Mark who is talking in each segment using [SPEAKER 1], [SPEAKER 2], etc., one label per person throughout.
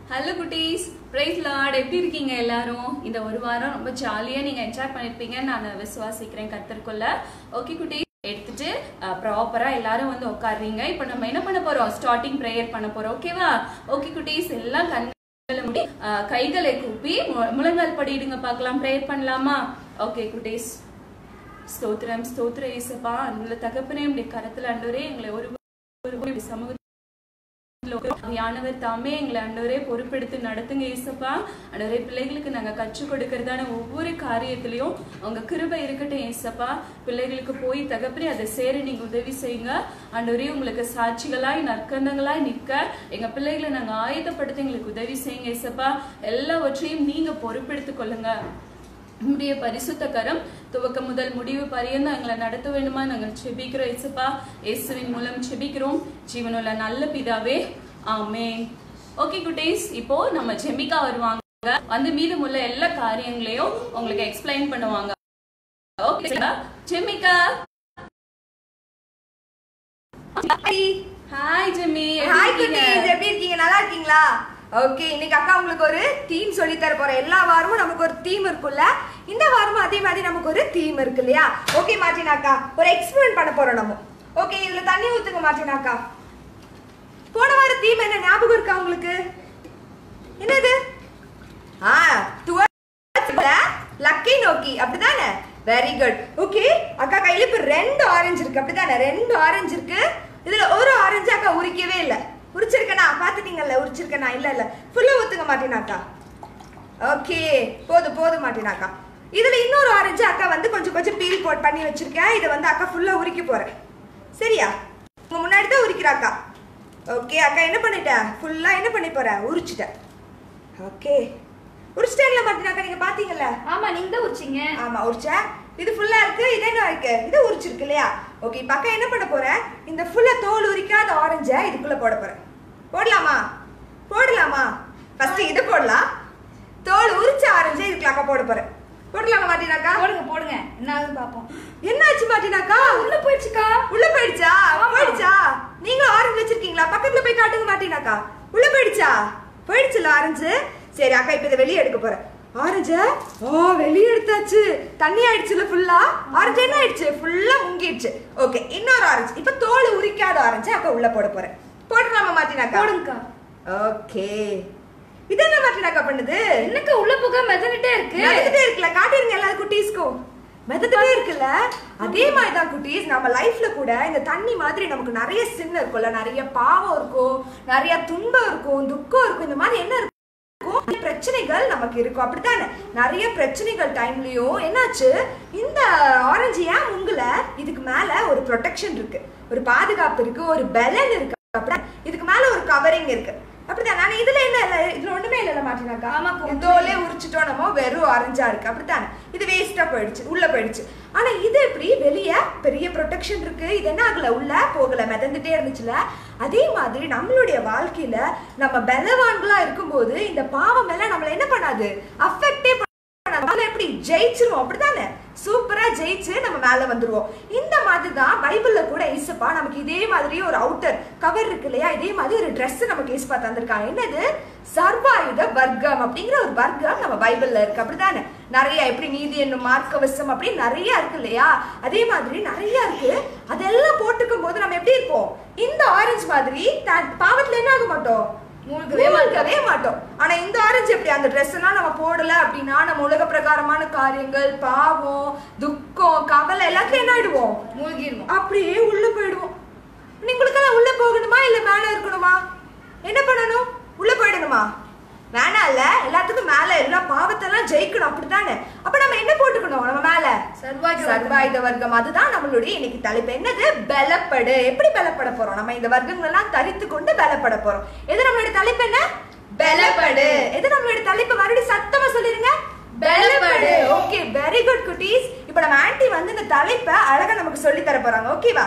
[SPEAKER 1] Hello குட்டீஸ் price Lord எப்படி இருக்கீங்க எல்லாரும் இந்த ஒரு வாரம் ரொம்ப ஜாலியா நீங்க என்ஜாய் பண்ணிருப்பீங்கன்னு நான் விசுவாசிக்கிறேன் கத்தருக்குள்ள ஓகே குட்டீஸ் எடுத்துட்டு ப்ராப்பரா எல்லாரும் வந்து உட்காருறீங்க இப்போ நம்ம என்ன பண்ண போறோம் ஸ்டார்டிங் ப்ரேயர் பண்ண போறோம் ஓகேவா ஓகே குட்டீஸ் எல்லாம் கண்களை மூடி அஹ், கைகளை கூப்பி மு- முழங்கால் படிடுங்க பார்க்கலாம் ப்ரேயர் பண்ணலாமா ஓகே குட்டீஸ் ஸ்தோத்திரம் ஸ்தோத்திர இயேசப்பா அந்த தகப்பனே உடைய கரத்துல அண்டவரே எங்களை ஒரு ஒரு சமூக ஆவியானவர் தாமே எங்களை அண்டவரே பொறுப்பெடுத்து நடத்துங்க ஏசப்பா அண்டவரே பிள்ளைகளுக்கு நாங்க கற்றுக் கொடுக்கறதான ஒவ்வொரு காரியத்திலையும் உங்க கிருபை இருக்கட்டும் ஏசப்பா பிள்ளைகளுக்கு போய் தகப்பனே அதை சேர நீங்க உதவி செய்யுங்க அண்டவரே உங்களுக்கு சாட்சிகளாய் நற்கந்தங்களாய் நிற்க எங்க பிள்ளைகளை நாங்க ஆயுதப்படுத்த எங்களுக்கு உதவி செய்யுங்க ஏசப்பா எல்லாவற்றையும் நீங்க பொறுப்பெடுத்துக் கொள்ளுங்க உம்முடைய பரிசுத்த கரம் துவக்கம் முதல் முடிவு பரியந்தம் எங்களை நடத்த வேண்டுமா நாங்கள் செபிக்கிறோம் இயேசுப்பா இயேசுவின் மூலம் செபிக்கிறோம் ஜீவனுள்ள நல்ல பிதாவே ஆமென் ஓகே குட்டீஸ் இப்போ நம்ம ஜெமிகா வருவாங்க வந்து மீதமுள்ள எல்லா காரியங்களையும் உங்களுக்கு எக்ஸ்பிளைன் பண்ணுவாங்க okay Jemika hi Jemi
[SPEAKER 2] hi குட்டீஸ் எப்படி இருக்கீங்க நல்லா இருக்கீங்களா ஓகே இன்னைக்கு அக்கா உங்களுக்கு ஒரு தீம் சொல்லி தர போறேன் எல்லா வாரமும் நமக்கு ஒரு தீம் இருக்குல்ல இந்த வாரமும் அதே மாதிரி நமக்கு ஒரு தீம் இருக்கு இல்லையா ஓகே மார்டினா அக்கா ஒரு எக்ஸ்பிளைன் பண்ண போறோம் நம்ம ஓகே இதுல தண்ணி ஊத்துங்க மார்டினா அக்கா போன வாரம் தீம் என்ன ஞாபகம் இருக்கா உங்களுக்கு என்னது ஆ லக்கி நோக்கி அப்படிதானே வெரி குட் ஓகே அக்கா கையில இப்ப ரெண்டு ஆரஞ்சு இருக்கு அப்படிதானே ரெண்டு ஆரஞ்சு இருக்கு இதுல ஒரு ஆரஞ்சு அக்கா உரிக்கவே இல்ல உரிச்சிருக்கனா பாத்துட்டீங்கல்ல உரிச்சிருக்கனா இல்ல இல்ல ஃபுல்லா ஊத்துங்க மாட்டேனாக்கா ஓகே போதும் போதும் மாட்டேனாக்கா இதுல இன்னொரு ஆரஞ்சு அக்கா வந்து கொஞ்சம் கொஞ்சம் பீல் போட் பண்ணி வச்சிருக்கேன் இதை வந்து அக்கா ஃபுல்லா உரிக்க போறேன் சரியா உங்க முன்னாடி தான் உரிக்கிறா அக்கா ஓகே அக்கா என்ன பண்ணிட்டேன் ஃபுல்லா என்ன பண்ணி போறேன் உரிச்சிட்டேன் ஓகே உரிச்சிட்டேன்ல மாட்டினாக்கா நீங்க பாத்தீங்கல்ல
[SPEAKER 3] ஆமா நீங்க தான் உரிச்சீங்க
[SPEAKER 2] ஆமா உரிச்சேன் இது ஃபுல்லா இருக்கு இது என்ன இருக்கு இது உரிச்சிருக்கு இல்லையா ஓகே இப்ப அக்கா என்ன பண்ண போறேன் இந்த ஃபுல்லா தோல் உரிக்காத ஆரஞ்ச இதுக்குள்ள போட போறேன் போடலாமா போடலாமா ஃபர்ஸ்ட் இது போடலாம் தோல் உரிச்ச ஆரஞ்ச இதுக்குள்ள அக்கா போட போறேன் போடலாமா மாட்டினாக்கா
[SPEAKER 3] போடுங்க போடுங்க என்ன ஆகுது பாப்போம்
[SPEAKER 2] என்ன ஆச்சு மாட்டினாக்கா
[SPEAKER 3] உள்ள போயிடுச்சுக்கா
[SPEAKER 2] உள்ள போயிடுச்சா போயிடுச்சா நீங்க ஆரஞ்சு வச்சிருக்கீங்களா பக்கத்துல போய் காட்டுங்க மாட்டீங்கனாக்கா உள்ள போயிடுச்சா போயிடுச்சுல ஆரஞ்சு சரி அக்கா இப்ப இதை வெளியே எடுக்க போறேன் ஆரஞ்ச ஓ வெளியே எடுத்தாச்சு தண்ணி ஆயிடுச்சுல ஃபுல்லா ஆரஞ்சு என்ன ஆயிடுச்சு ஃபுல்லா முங்கிடுச்சு ஓகே இன்னொரு ஆரஞ்சு இப்ப தோல் உரிக்காத ஆரஞ்சு அக்கா உள்ள போட போறேன் போட்டுலாமா மாட்டினாக்கா
[SPEAKER 3] போடுங்கக்கா
[SPEAKER 2] ஓகே இது என்ன மாட்டினாக்கா பண்ணுது
[SPEAKER 3] என்னக்கா உள்ள போக மெதனிட்டே இருக்கு
[SPEAKER 2] நடந்துட்டே இருக்குல்ல காட்டிருங்க எல்லா குட்டீஸ்க்கும் மெதந்துட்டே இருக்குல்ல அதே மாதிரி தான் குட்டீஸ் நம்ம லைஃப்ல கூட இந்த தண்ணி மாதிரி நமக்கு நிறைய சின்ன இருக்கும்ல நிறைய பாவம் இருக்கும் நிறைய துன்பம் இருக்கும் துக்கம் இருக்கும் இந்த மாதிரி என்ன இருக்கும் நிறைய பிரச்சனைகள் நமக்கு இருக்கும் அப்படித்தானே நிறைய பிரச்சனைகள் டைம்லயும் என்னாச்சு இந்த ஆரஞ்சு ஏன் உங்கள இதுக்கு மேல ஒரு ப்ரொடெக்ஷன் இருக்கு ஒரு பாதுகாப்பு இருக்கு ஒரு பலன் இருக்கு அப்படிதான் இதுக்கு மேல ஒரு கவரிங் இருக்கு அப்படிதான் நான் இதுல என்ன இல்ல இதுல ஒண்ணுமே இல்ல மாட்டினாக்கா
[SPEAKER 3] ஆமாக்கா,
[SPEAKER 2] இது தோலே உரிச்சிட்டோம் நம்ம வெறும் ஆரஞ்சா இருக்கு அப்படித்தானே இது வேஸ்டா போயிடுச்சு உள்ள போயிடுச்சு ஆனா இது எப்படி வெளிய பெரிய ப்ரொடெக்ஷன் இருக்கு இது என்ன ஆகல உள்ள போகல மிதந்துட்டே இருந்துச்சுல அதே மாதிரி நம்மளுடைய வாழ்க்கையில நம்ம பலவான்களா இருக்கும்போது இந்த பாவம் எல்லாம் நம்மள என்ன பண்ணாது அஃபெக்டே நம்மளால எப்படி ஜெயிச்சிருவோம் அப்படிதானே சூப்பரா ஜெயிச்சு நம்ம மேல வந்துருவோம் இந்த மாதிரி தான் பைபிள்ல கூட இசப்பா நமக்கு இதே மாதிரி ஒரு அவுட்டர் கவர் இருக்கு இல்லையா இதே மாதிரி ஒரு Dress நமக்கு இசப்பா தந்திருக்காங்க என்னது சர்வாயுத வர்க்கம் அப்படிங்கிற ஒரு வர்க்கம் நம்ம பைபிள்ல இருக்கு அப்படிதானே நிறைய எப்படி நீதி என்னும் மார்க்கவசம் அப்படி நிறைய இருக்கு இல்லையா அதே மாதிரி நிறைய இருக்கு அதெல்லாம் போட்டுக்கும் போது நம்ம எப்படி இருப்போம் இந்த ஆரஞ்சு மாதிரி த- பாவத்துல என்ன ஆக மாட்டோம்
[SPEAKER 3] மூழ்கவே
[SPEAKER 2] மூழ்கவே மாட்டோம் ஆனா இந்த ஆரஞ்சு எப்படி அந்த ட்ரெஸ் எல்லாம் நம்ம போடல அப்படின்னா நம்ம உலக பிரகாரமான காரியங்கள் பாவம் துக்கம் கவலை எல்லாத்தையும் என்ன ஆயிடுவோம்
[SPEAKER 3] மூழ்கிடுவோம்
[SPEAKER 2] அப்படியே உள்ள போயிடுவோம் நீங்களுக்கெல்லாம் உள்ள போகணுமா இல்ல மேல இருக்கணுமா என்ன பண்ணணும் உள்ள போயிடணுமா வேணாம் இல்ல எல்லாத்துக்கும் மேல எல்லா பாவத்தெல்லாம் ஜெயிக்கணும் அப்படித்தானே அப்ப நம்ம என்ன போட்டுக்கணும் நம்ம மேல
[SPEAKER 3] சர்வாயுத வர்க்கம்.
[SPEAKER 2] சர்வாயுத வர்க்கம் அதுதான் நம்மளுடைய இன்னைக்கு தலைப்பு என்னது பலப்படு எப்படி பலப்பட போறோம் நம்ம இந்த வர்க்கங்கள் எல்லாம் தரித்து கொண்டு பலப்பட போறோம் எது நம்மளுடைய தலைப்பு என்ன பலப்படு எது நம்மளுடைய தலைப்பு மறுபடியும் சத்தமா சொல்லிருங்க
[SPEAKER 3] பலப்படு.
[SPEAKER 2] ஓகே வெரி குட் குட்டீஸ் இப்போ நம்ம ஆன்ட்டி வந்து இந்த தலைப்பை அழகா நமக்கு சொல்லி தர போறாங்க ஓகேவா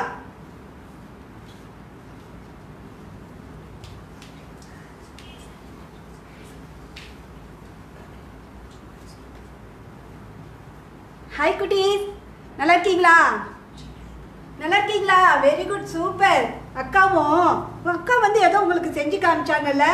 [SPEAKER 4] ஹாய் குட்டீஸ் நல்லா இருக்கீங்களா நல்லா இருக்கீங்களா வெரி குட் சூப்பர் அக்காவும் உங்க அக்கா வந்து ஏதோ உங்களுக்கு செஞ்சு காமிச்சாங்கல்ல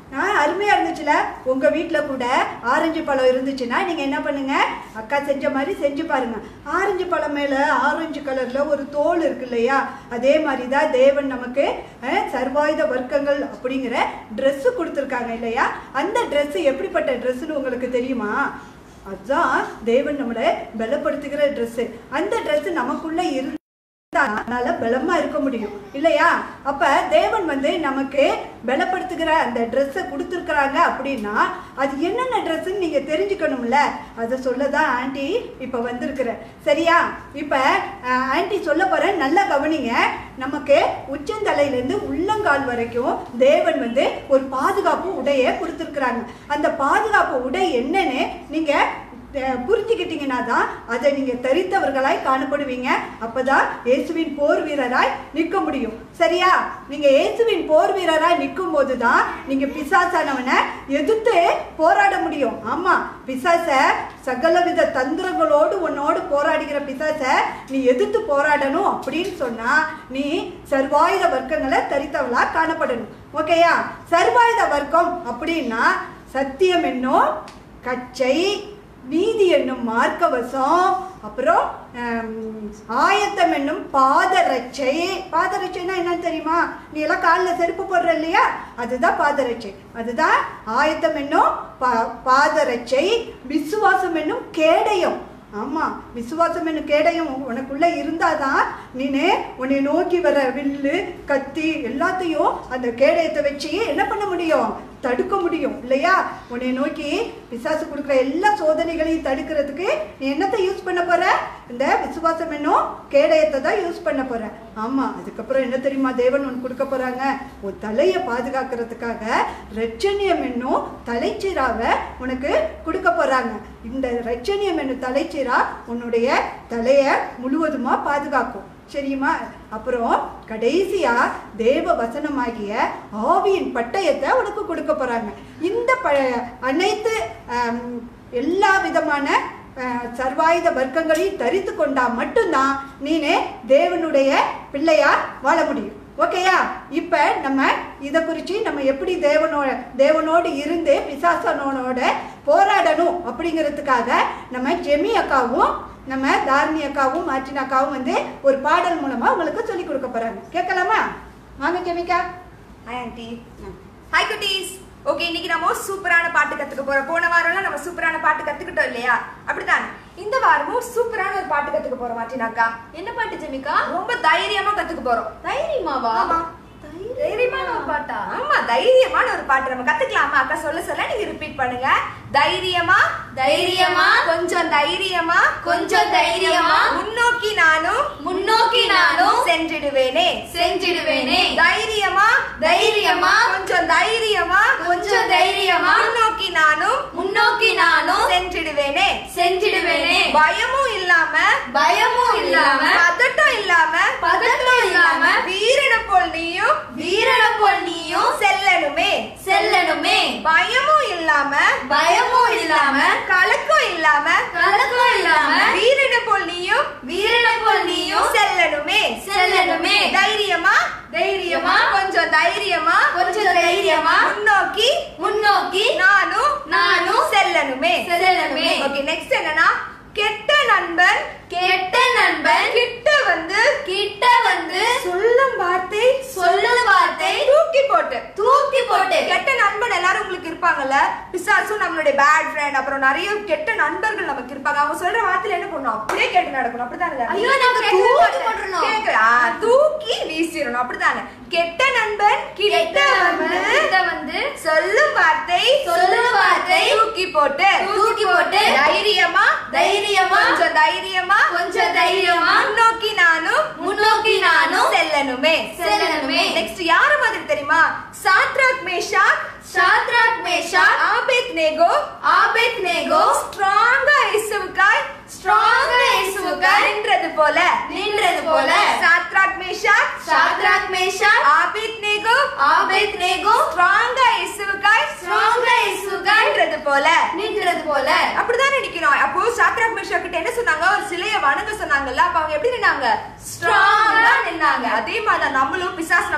[SPEAKER 4] ஆ அருமையாக இருந்துச்சுல உங்கள் வீட்டில் கூட ஆரஞ்சு பழம் இருந்துச்சுன்னா நீங்கள் என்ன பண்ணுங்க அக்கா செஞ்ச மாதிரி செஞ்சு பாருங்க ஆரஞ்சு பழம் மேலே ஆரஞ்சு கலரில் ஒரு தோல் இருக்கு இல்லையா அதே மாதிரி தான் தேவன் நமக்கு அஹ், சர்வாயுத வர்க்கங்கள் அப்படிங்கிற ட்ரெஸ்ஸு கொடுத்துருக்காங்க இல்லையா அந்த ட்ரெஸ்ஸு எப்படிப்பட்ட ட்ரெஸ்ஸுன்னு உங்களுக்கு தெரியுமா அதுதான் தேவன் நம்மளை பலப்படுத்துகிற ட்ரெஸ்ஸு அந்த ட்ரெஸ்ஸு நமக்குள்ளே இரு அதனால பலமா இருக்க முடியும் இல்லையா அப்ப தேவன் வந்து நமக்கு பலப்படுத்துகிற அந்த ட்ரெஸ்ஸை கொடுத்துருக்குறாங்க அப்படின்னா அது என்னென்ன ட்ரெஸ்ன்னு நீங்க தெரிஞ்சுக்கணும்ல அதை சொல்லதான் ஆண்டி இப்ப வந்திருக்கிற சரியா இப்ப அஹ், ஆண்டி சொல்ல போறேன் நல்லா கவனிங்க நமக்கு உச்சந்தலையிலேருந்து உள்ளங்கால் வரைக்கும் தேவன் வந்து ஒரு பாதுகாப்பு உடையை கொடுத்துருக்குறாங்க அந்த பாதுகாப்பு உடை என்னன்னு நீங்க அஹ் புரிஞ்சுக்கிட்டீங்கன்னா தான் அதை நீங்க தரித்தவர்களாய் காணப்படுவீங்க அப்பதான் இயேசுவின் போர் வீரராய் நிற்க முடியும் சரியா நீங்க இயேசுவின் போர் வீரராய் நிற்கும் போது தான் நீங்க பிசாசானவனை எதிர்த்து போராட முடியும் ஆமா பிசாச சகலவித தந்திரங்களோடு உன்னோடு போராடுகிற பிசாச நீ எதிர்த்து போராடணும் அப்படின்னு சொன்னா நீ சர்வாயுத வர்க்கங்களை தரித்தவளா காணப்படணும் ஓகேயா சர்வாயுத வர்க்கம் அப்படின்னா சத்தியம் என்னும் கச்சை நீதி என்னும் மார்க்கவசம் அப்புறம் ஹம், ஆயத்தம் என்னும் பாதரட்சை பாதரட்சைனா என்னன்னு தெரியுமா நீ எல்லாம் காலில் செருப்பு போடுற இல்லையா அதுதான் பாதரட்சை அதுதான் ஆயத்தம் என்னும் பா பாதரட்சை விசுவாசம் என்னும் கேடயம் ஆமா விசுவாசம் என்னும் கேடயம் உனக்குள்ள இருந்தாதான் நீனு உன்னை நோக்கி வர வில்லு கத்தி எல்லாத்தையும் அந்த கேடயத்தை வச்சு என்ன பண்ண முடியும் தடுக்க முடியும் இல்லையா உன்னை நோக்கி பிசாசு கொடுக்குற எல்லா சோதனைகளையும் தடுக்கிறதுக்கு நீ என்னத்தை யூஸ் பண்ண போற இந்த விசுவாசம் என்னும் கேடயத்தை தான் யூஸ் பண்ண போற ஆமா அதுக்கப்புறம் என்ன தெரியுமா தேவன் உனக்கு கொடுக்க போறாங்க உன் தலையை பாதுகாக்கிறதுக்காக ரட்சணியம் என்னும் தலைச்சீராவை உனக்கு கொடுக்க போறாங்க இந்த ரட்சணியம் என்னும் தலைச்சீரா உன்னுடைய தலையை முழுவதுமா பாதுகாக்கும் சரியுமா அப்புறம் கடைசியா தேவ வசனமாகிய ஆவியின் பட்டயத்தை உனக்கு கொடுக்க போறாங்க இந்த ப அனைத்து ஆம், எல்லா விதமான அஹ், சர்வாயுத வர்க்கங்களையும் தரித்து கொண்டா மட்டும்தான் நீனே தேவனுடைய பிள்ளையா வாழ முடியும் ஓகேயா இப்ப நம்ம இதை குறித்து நம்ம எப்படி தேவனோட தேவனோடு இருந்து பிசாசனோட போராடணும் அப்படிங்கிறதுக்காக நம்ம ஜெமி அக்காவும் நம்ம தாரணி அக்காவும் மார்டின் அக்காவும் வந்து ஒரு பாடல் மூலமா உங்களுக்கு சொல்லி கொடுக்க போறாங்க கேட்கலாமா வாங்க ஜெமிகா
[SPEAKER 2] ஹாய் ஆண்டி ஹாய் குட்டீஸ் ஓகே இன்னைக்கு நம்ம சூப்பரான பாட்டு கத்துக்க போறோம் போன வாரம்லாம் நம்ம சூப்பரான பாட்டு கத்துக்கிட்டோம் இல்லையா அப்படிதான் இந்த வாரமும் சூப்பரான ஒரு பாட்டு கத்துக்க போறோம் மாட்டினாக்கா
[SPEAKER 3] என்ன பாட்டு ஜெமிகா
[SPEAKER 2] ரொம்ப தைரியமா கத்துக்க போறோம்
[SPEAKER 3] தைரியமாவா
[SPEAKER 2] ஆமா.
[SPEAKER 3] தைரியமான ஒரு பாட்டா
[SPEAKER 2] ஆமா தைரியமான ஒரு பாட்டு நம்ம கத்துக்கலாமா அக்கா சொல்ல சொல்ல நீங்க ரிப்பீட் பண்ணுங்க தைரியமா
[SPEAKER 3] தைரியமா
[SPEAKER 2] கொஞ்சம் தைரியமா
[SPEAKER 3] கொஞ்சம் தைரியமா
[SPEAKER 2] முன்னோக்கி நானும்
[SPEAKER 3] முன்னோக்கி நானும்
[SPEAKER 2] சென்றிடுவேனே
[SPEAKER 3] செஞ்சிடுவேனே
[SPEAKER 2] தைரியமா
[SPEAKER 3] தைரியமா
[SPEAKER 2] கொஞ்சம் தைரியமா
[SPEAKER 3] கொஞ்சம் தைரியமா
[SPEAKER 2] முன்னோக்கி நானும்
[SPEAKER 3] முன்னோக்கி நானும்
[SPEAKER 2] சென்றிடுவேனே
[SPEAKER 3] செஞ்சிடுவேனே
[SPEAKER 2] பயமும் இல்லாம
[SPEAKER 3] பயமும் இல்லாம
[SPEAKER 2] பதட்டம் இல்லாம
[SPEAKER 3] பதட்டம் இல்லாம
[SPEAKER 2] வீரனை போல் நீயும்
[SPEAKER 3] வீரன போல் நீயும்
[SPEAKER 2] செல்லணுமே
[SPEAKER 3] செல்லணுமே
[SPEAKER 2] பயமும் இல்லாம
[SPEAKER 3] பயமும் இல்லாம
[SPEAKER 2] கலக்கம் இல்லாம
[SPEAKER 3] கலக்கம் இல்லாம
[SPEAKER 2] வீரனை போல் நீயும்
[SPEAKER 3] வீரன போல் நீயும்
[SPEAKER 2] செல்லணுமே
[SPEAKER 3] செல்லணுமே
[SPEAKER 2] தைரியமா
[SPEAKER 3] தைரியமா
[SPEAKER 2] கொஞ்சம் தைரியமா
[SPEAKER 3] கொஞ்சம் தைரியமா
[SPEAKER 2] முன்னோக்கி
[SPEAKER 3] முன்னோக்கி
[SPEAKER 2] நானும்
[SPEAKER 3] நானும்
[SPEAKER 2] செல்லணுமே
[SPEAKER 3] செல்லணுமே.
[SPEAKER 2] ஓகே நெக்ஸ்ட் என்னன்னா கெட்ட நண்பன்
[SPEAKER 3] கெட்ட நண்பன்
[SPEAKER 2] கிட்ட வந்து
[SPEAKER 3] கிட்ட வந்து
[SPEAKER 2] சொல்லும் வார்த்தை
[SPEAKER 3] சொல்லும் வார்த்தை
[SPEAKER 2] தூக்கி போட்டு
[SPEAKER 3] தூக்கி போட்டு
[SPEAKER 2] கெட்ட நண்பன் எல்லாரும் உங்களுக்கு இருப்பாங்கல்ல பிசாசும் நம்மளுடைய பேட் ஃப்ரெண்ட் அப்புறம் நிறைய கெட்ட நண்பர்கள் நமக்கு இருப்பாங்க அவங்க சொல்ற வார்த்தையில என்ன பண்ணணும் அப்படியே கேட்டு நடக்கணும் அப்படிதானே
[SPEAKER 3] ஐயோ, நாங்க
[SPEAKER 2] கேட்கவே
[SPEAKER 3] தூக்கி
[SPEAKER 2] மாட்டேன்.
[SPEAKER 3] போட்டுறணும்.
[SPEAKER 2] கேட்க- ஆ, தூக்கி வீசிடணும் அப்படிதானே கெட்ட நண்பன் கிட்ட
[SPEAKER 3] கெட்ட
[SPEAKER 2] வந்து
[SPEAKER 3] கிட்ட வந்து
[SPEAKER 2] சொல்லும் வார்த்தை
[SPEAKER 3] சொல்லும் வார்த்தை
[SPEAKER 2] தூக்கி போட்டு
[SPEAKER 3] தூக்கி போட்டு
[SPEAKER 2] தைரியமா
[SPEAKER 3] தைரியமா
[SPEAKER 2] கொஞ்சம் தைரியமா
[SPEAKER 3] கொஞ்சம் தைரியமா
[SPEAKER 2] முன்னோக்கி நானும்
[SPEAKER 3] முன்னோக்கி நானும்
[SPEAKER 2] செல்லணுமே
[SPEAKER 3] செல்லணுமே.
[SPEAKER 2] நெக்ஸ்ட் யார மாதிரி தெரியுமா Shadrach Meshach
[SPEAKER 3] Shadrach Meshach
[SPEAKER 2] Abednego
[SPEAKER 3] Abednego
[SPEAKER 2] ஸ்ட்ராங்கா இயேசுவுக்காய்
[SPEAKER 3] ஸ்ட்ராங்கா இயேசுவுக்காய்
[SPEAKER 2] நின்றது போல
[SPEAKER 3] நின்றது போல
[SPEAKER 2] Shadrach Meshach
[SPEAKER 3] Shadrach Meshach
[SPEAKER 2] Abednego
[SPEAKER 3] Abednego
[SPEAKER 2] ஸ்ட்ராங்கா இயேசுவுக்காய்
[SPEAKER 3] ஸ்ட்ராங்கா இயேசுவுக்காய்
[SPEAKER 2] நின்றது போல
[SPEAKER 3] நின்றது போல
[SPEAKER 2] அப்படிதான் நினைக்கணும் அப்போ சாத்ராக் மேஷாக் கிட்ட என்ன சொன்னாங்க ஒரு சிலைய வணங்க சொன்னாங்கல்ல அப்ப அவங்க எப்படி நின்னாங்க ஸ்ட்ராங்கா நின்னாங்க அதே மாதிரி நம்மளும் பிசாஸ் நம்ம கிட்ட வந்து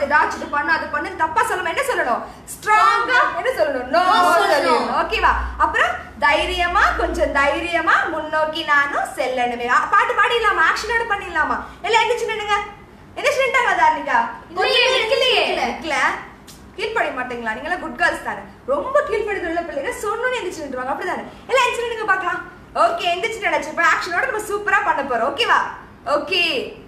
[SPEAKER 2] ஏதாச்சும் இது பண்ணு அது பண்ணு தப்பா சொல்லாம என்ன சொல்லணும் ஸ்ட்ராங்கா என்ன சொல்லணும் நோ
[SPEAKER 3] No சொல்லணும்.
[SPEAKER 2] சொல்லணும் ஓகேவா அப்புறம் தைரியமா கொஞ்சம் தைரியமா முன்னோக்கி நானும் செல்லணுமே ஆ, பாட்டு பாடிடலாமா ஆக்ஷனோட பண்ணிடலாமா எல்லாம் எந்திரிச்சு நின்னுங்க எந்திரிச்சு நின்ட்டாங்க தார்னிகா
[SPEAKER 3] இல்லையே, நிக்கலையே.
[SPEAKER 2] நிக்கல கீழ்ப்படிய மாட்டீங்களா நீங்களா குட் கேர்ள்ஸ் தானே ரொம்ப கீழ்ப்படிதல் உள்ள பிள்ளைங்க சொன்னோன்னு எந்திரிச்சு நின்றுவாங்க அப்படிதானே எல்லாம் எந்திரிச்சு நின்னுங்க பார்க்கலாம் ஓகே எந்திரிச்சு நினைச்சு இப்போ ஆக்ஷனோட நம்ம சூப்பரா பண்ண போறோம் ஓகேவா ஓகே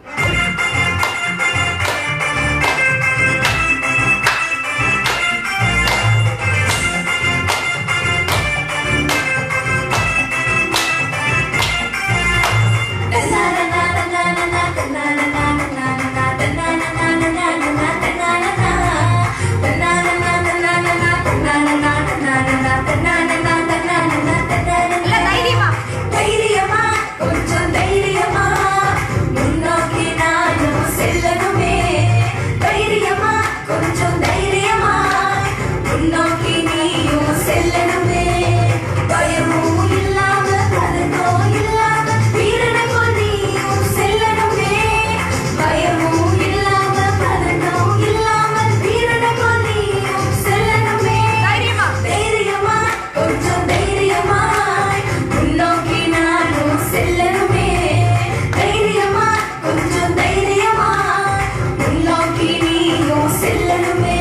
[SPEAKER 2] இல்ல தைரியமா
[SPEAKER 3] தைரியமா கொஞ்சம் தைரியமா முன்னோக்கி நானும் செல்லணுமே தைரியமா கொஞ்சம் தைரியமா முன்னோக்கி நீயும் செல்லணுமே பயமும் இல்லாம பதக்கம் இல்லாம வீரனை போல் நீயும் செல்லணுமே பயமும் இல்லாம பதக்கம் இல்லாம வீரனை போல் நீயும் செல்லணுமே
[SPEAKER 2] தைரியமா
[SPEAKER 3] தைரியமா கொஞ்சம் தைரியமாய் முன்னோக்கி நானும் செல்லணுமே தைரியமா கொஞ்சம் தைரியமாய் முன்னோக்கி நீயும் செல்லணுமே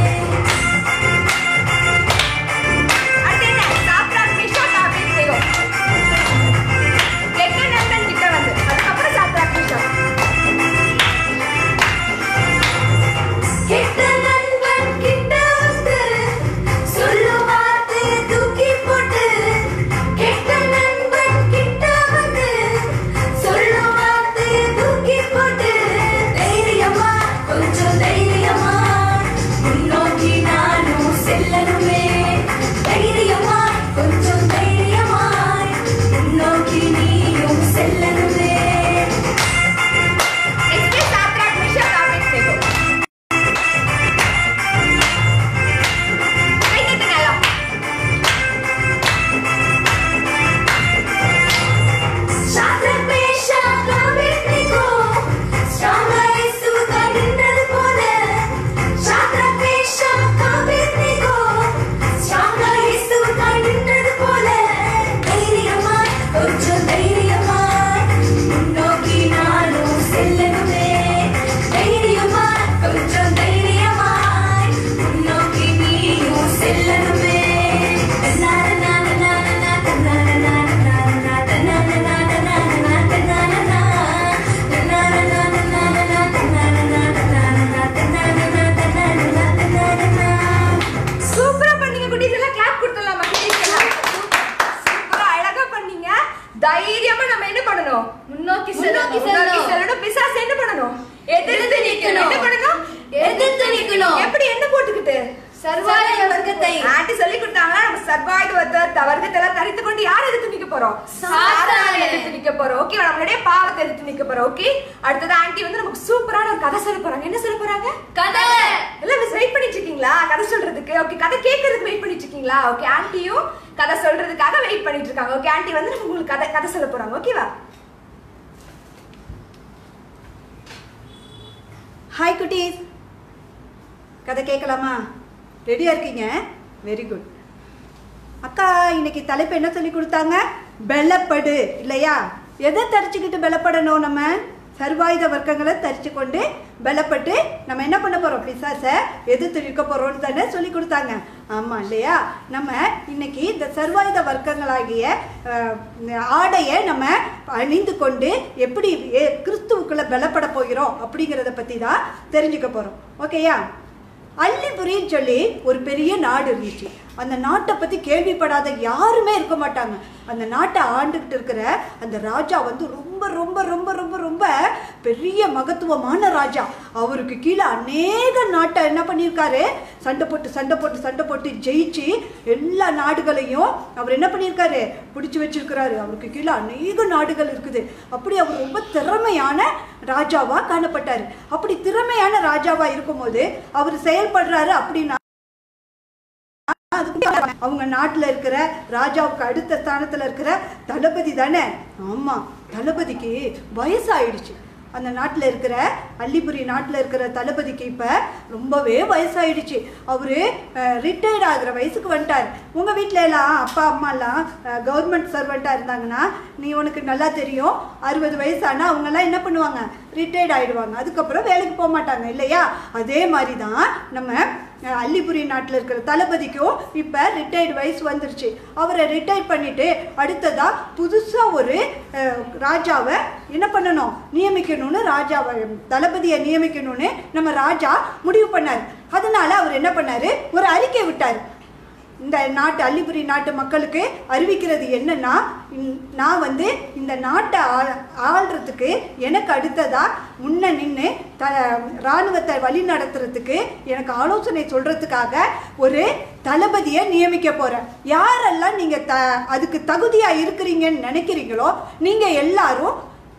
[SPEAKER 2] அடுத்து என்ன சாப்ராக் மிஷா டாபிக் செய்யும் கெட்ட நண்பன் கிட்ட வந்து அதுக்கப்புறம் சாப்ராக் மிஷா
[SPEAKER 3] கெட்ட நண்பன் கிட்ட வந்து சொல்லும் வார்த்தையை தூக்கி போட்டு கெட்ட நண்பன் கிட்ட வந்து சொல்லும் வார்த்தையை தூக்கி போட்டு தைரியமா கொஞ்சம் தைரியமா முன்னோக்கி நானும் செல்லணுமே தைரியமா கொஞ்சம் தைரியமாய் முன்னோக்கி நீயும் செல்லணுமே
[SPEAKER 2] நெக்ஸ்ட் சாப்ராக் மிஷா டாபிக் செய்யும் கை தட்டுங்க எல்லாம்
[SPEAKER 3] Shadrach, Meshach, Abednego, strong-ஆ இயேசு கடிந்தது போல. Shadrach, Meshach, Abednego, strong-ஆ இயேசு கடிந்தது போல. தைரியமாய், கொஞ்சம் தைரியமாய், முன்னோக்கி நானும் செல்லணுமே. தைரியமாய், கொஞ்சம் தைரியமாய், முன்னோக்கி நீயும் செல்லணுமே.
[SPEAKER 2] சூப்பரா பண்ணீங்க குட்டீஸ் எல்லாம் கிளாப் கொடுத்துடலாமா குட்டீஸ் எல்லாம் சூப்பரா அழகா பண்ணீங்க தைரியமா நம்ம என்ன பண்ணணும்
[SPEAKER 3] முன்னோக்கி
[SPEAKER 2] முன்னோக்கி
[SPEAKER 3] செல்லணும்.
[SPEAKER 2] செல்லணும் செல்லணும் பிசாசு என்ன பண்ணணும் எதிர்த்து நிக்கணும் என்ன பண்ணணும்
[SPEAKER 3] எதிர்த்து நிக்கணும்.
[SPEAKER 2] எப்படி என்ன போட்டுக்கிட்டு
[SPEAKER 3] சர்வாய வர்க்கத்தை.
[SPEAKER 2] ஆண்டி சொல்லி கொடுத்தாங்களா நம்ம சர்வாயுத வர்க்க வர்க்கத்தை எல்லாம் தரித்து கொண்டு யார் எதிர்த்து நிக்க போறோம் சாத்தானை எதிர்த்து நிக்க போறோம் ஓகே நம்மளுடைய பாவத்தை எதிர்த்து நிக்க போறோம் ஓகே அடுத்தது ஆண்டி வந்து நமக்கு சூப்பரான ஒரு கதை சொல்ல போறாங்க என்ன சொல்ல போறாங்க
[SPEAKER 3] கதை.
[SPEAKER 2] எல்லாம் மிஸ் வெயிட் பண்ணிட்டு இருக்கீங்களா கதை சொல்றதுக்கு ஓகே கதை கேட்கறதுக்கு வெயிட் பண்ணிட்டு இருக்கீங்களா ஓகே ஆன்ட்டியும் கதை சொல்றதுக்காக வெயிட் பண்ணிட்டு இருக்காங்க ஓகே ஆன்ட்டி வந்து நம்ம உங்களுக்கு கதை கதை சொல்ல போறாங்க ஓகேவா
[SPEAKER 4] ஹாய் குட்டீஸ் கதை கேட்கலாமா ரெடியாக இருக்கீங்க வெரி குட் அக்கா இன்னைக்கு தலைப்பு என்ன சொல்லி கொடுத்தாங்க பெலப்படு இல்லையா எதை தரிச்சுக்கிட்டு பெலப்படணும் நம்ம சர்வாயுத வர்க்கங்களை தரிச்சு கொண்டு பலப்பட்டு நம்ம என்ன பண்ண போகிறோம் பிசாசை எதிர்த்து நிற்க போகிறோம்னு தானே சொல்லி கொடுத்தாங்க ஆமாம் இல்லையா நம்ம இன்னைக்கு இந்த சர்வாயுத வர்க்கங்களாகிய அஹ், ஆடையை நம்ம அணிந்து கொண்டு எப்படி ஏ- கிறிஸ்துவுக்குள்ள பலப்பட போகிறோம் அப்படிங்கிறத பற்றி தான் தெரிஞ்சுக்க போகிறோம் ஓகேயா அல்லிபுரின்னு சொல்லி ஒரு பெரிய நாடு இருந்துச்சு அந்த நாட்டை பற்றி கேள்விப்படாத யாருமே இருக்க மாட்டாங்க அந்த நாட்டை ஆண்டுகிட்டு இருக்கிற அந்த ராஜா வந்து ரொம்ப ரொம்ப ரொம்ப ரொம்ப ரொம்ப பெரிய மகத்துவமான ராஜா அவருக்கு கீழே அநேக நாட்டை என்ன பண்ணியிருக்காரு சண்டை போட்டு சண்டை போட்டு சண்டை போட்டு ஜெயிச்சு எல்லா நாடுகளையும் அவர் என்ன பண்ணியிருக்காரு பிடிச்சி வச்சிருக்கிறாரு அவருக்கு கீழே அநேக நாடுகள் இருக்குது அப்படி அவர் ரொம்ப திறமையான ராஜாவா காணப்பட்டாரு அப்படி திறமையான ராஜாவா இருக்கும்போது அவர் செயல்படுறாரு அப்படின்னா அதுக்கு அவங்க நாட்டுல இருக்கிற ராஜாவுக்கு அடுத்த ஸ்தானத்துல இருக்கிற தளபதி தானே ஆமா தளபதிக்கு வயசாயிடுச்சு அந்த நாட்டில் இருக்கிற அல்லிபுரி நாட்டில் இருக்கிற தளபதிக்கு இப்போ ரொம்பவே வயசாயிடுச்சு அவரு ரிட்டையர்ட் ஆகுற வயசுக்கு வந்துட்டார் உங்கள் வீட்டில எல்லாம் அப்பா அம்மாலாம் கவர்மெண்ட் சர்வெண்ட்டாக இருந்தாங்கன்னா நீ உனக்கு நல்லா தெரியும் அறுபது வயசானா அவங்கெல்லாம் என்ன பண்ணுவாங்க ரிட்டையர்ட் ஆயிடுவாங்க அதுக்கப்புறம் வேலைக்கு போக மாட்டாங்க இல்லையா அதே மாதிரி தான் நம்ம அஹ், அல்லிபுரி நாட்டில் இருக்கிற தளபதிக்கும் இப்போ ரிட்டையர்டு வயசு வந்துருச்சு அவரை ரிட்டையர் பண்ணிட்டு அடுத்ததா புதுசாக ஒரு அஹ், ராஜாவை என்ன பண்ணணும் நியமிக்கணும்னு ராஜாவை தளபதியை நியமிக்கணும்னு நம்ம ராஜா முடிவு பண்ணார் அதனால அவர் என்ன பண்ணாரு ஒரு அறிக்கை விட்டார் இந்த நாட்டு அல்லிபுரி நாட்டு மக்களுக்கு அறிவிக்கிறது என்னன்னா இந்- நான் வந்து இந்த நாட்டை ஆள் ஆள்றதுக்கு எனக்கு அடுத்ததா முன்ன நின்று த இராணுவத்தை வழி நடத்துறதுக்கு எனக்கு ஆலோசனை சொல்றதுக்காக ஒரு தளபதியை நியமிக்க போறேன் யாரெல்லாம் நீங்க த அதுக்கு தகுதியா இருக்கிறீங்கன்னு நினைக்கிறீங்களோ நீங்க எல்லாரும்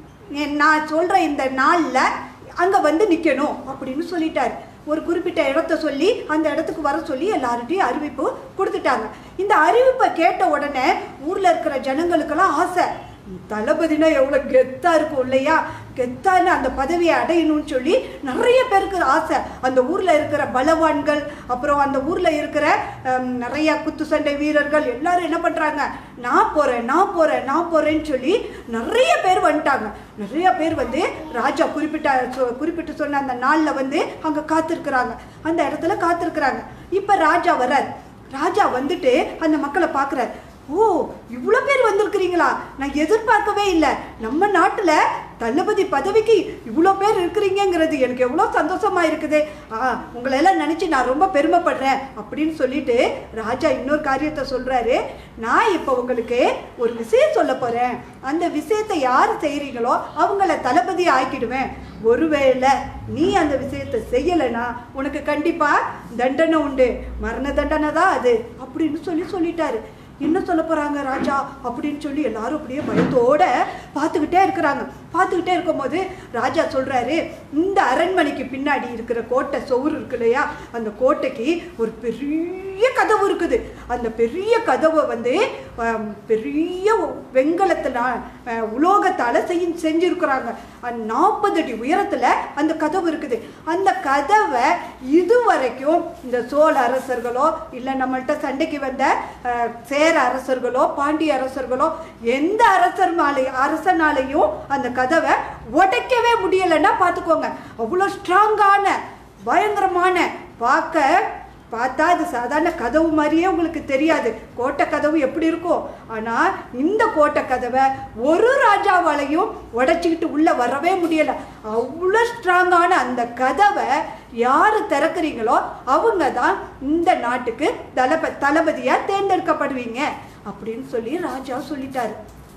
[SPEAKER 4] எ- நான் சொல்ற இந்த நாள்ல அங்க வந்து நிக்கணும் அப்படின்னு சொல்லிட்டாரு ஒரு குறிப்பிட்ட இடத்த சொல்லி அந்த இடத்துக்கு வர சொல்லி எல்லார்கிட்டையும் அறிவிப்பு கொடுத்துட்டாங்க இந்த அறிவிப்பை கேட்ட உடனே ஊர்ல இருக்கிற ஜனங்களுக்கெல்லாம் ஆசை தளபதினா எவ்வளோ கெத்தா இருக்கும் இல்லையா கெத்தான அந்த பதவியை அடையணும்னு சொல்லி நிறைய பேருக்கு ஆசை அந்த ஊர்ல இருக்கிற பலவான்கள் அப்புறம் அந்த ஊர்ல இருக்கிற ஹம், நிறைய குத்து சண்டை வீரர்கள் எல்லாரும் என்ன பண்றாங்க நான் போறேன் நான் போறேன் நான் போறேன்னு சொல்லி நிறைய பேர் வந்துட்டாங்க நிறைய பேர் வந்து ராஜா குறிப்பிட்ட சொ- குறிப்பிட்டு சொன்ன அந்த நாள்ல வந்து அங்க காத்திருக்கிறாங்க அந்த இடத்துல காத்திருக்கிறாங்க இப்ப ராஜா வர்றார் ராஜா வந்துட்டு அந்த மக்களை பார்க்குறார் ஓ இவ்வளோ பேர் வந்திருக்கிறீங்களா நான் எதிர்பார்க்கவே இல்லை நம்ம நாட்டில் தளபதி பதவிக்கு இவ்வளோ பேர் இருக்கிறீங்கங்கிறது எனக்கு எவ்வளோ சந்தோஷமா இருக்குது ஆ உங்களை எல்லாம் நினச்சி நான் ரொம்ப பெருமைப்படுறேன் அப்படின்னு சொல்லிட்டு ராஜா இன்னொரு காரியத்தை சொல்கிறாரு நான் இப்போ உங்களுக்கு ஒரு விஷயம் சொல்ல போகிறேன் அந்த விஷயத்தை யார் செய்கிறீங்களோ அவங்கள தளபதி ஆக்கிடுவேன் ஒருவேளை நீ அந்த விஷயத்தை செய்யலைன்னா உனக்கு கண்டிப்பாக தண்டனை உண்டு மரண தண்டனை தான் அது அப்படின்னு சொல்லி சொல்லிட்டாரு என்ன சொல்ல போறாங்க ராஜா அப்படின்னு சொல்லி எல்லாரும் அப்படியே பயத்தோட பார்த்துக்கிட்டே இருக்கிறாங்க பார்த்துக்கிட்டே இருக்கும்போது ராஜா சொல்றாரு இந்த அரண்மனைக்கு பின்னாடி இருக்கிற கோட்டை சவுறு இருக்கு இல்லையா அந்த கோட்டைக்கு ஒரு பெரிய கதவு இருக்குது அந்த பெரிய கதவை வந்து ஆம், பெரிய வெங்கலத்தினால் அஹ், உலோகத்தால செஞ்சு செஞ்சிருக்கிறாங்க நாற்பது அடி உயரத்துல அந்த கதவு இருக்குது அந்த கதவை இதுவரைக்கும் இந்த சோழ அரசர்களோ இல்லை நம்மள்ட்ட சண்டைக்கு வந்த அஹ், சேர அரசர்களோ பாண்டிய அரசர்களோ எந்த அரசர் மேலே அரசனாலையும் அந்த கதவை உடைக்கவே முடியலைன்னா பார்த்துக்கோங்க அவ்வளோ ஸ்ட்ராங்கான பயங்கரமான பார்க்க பார்த்தா அது சாதாரண கதவு மாதிரியே உங்களுக்கு தெரியாது கோட்டை கதவு எப்படி இருக்கும் ஆனால் இந்த கோட்டை கதவை ஒரு ராஜாவாலையும் உடைச்சிக்கிட்டு உள்ளே வரவே முடியலை அவ்வளோ ஸ்ட்ராங்கான அந்த கதவை யார் திறக்கிறீங்களோ அவங்க தான் இந்த நாட்டுக்கு தளப தளபதியாக தேர்ந்தெடுக்கப்படுவீங்க அப்படின்னு சொல்லி ராஜா சொல்லிட்டாரு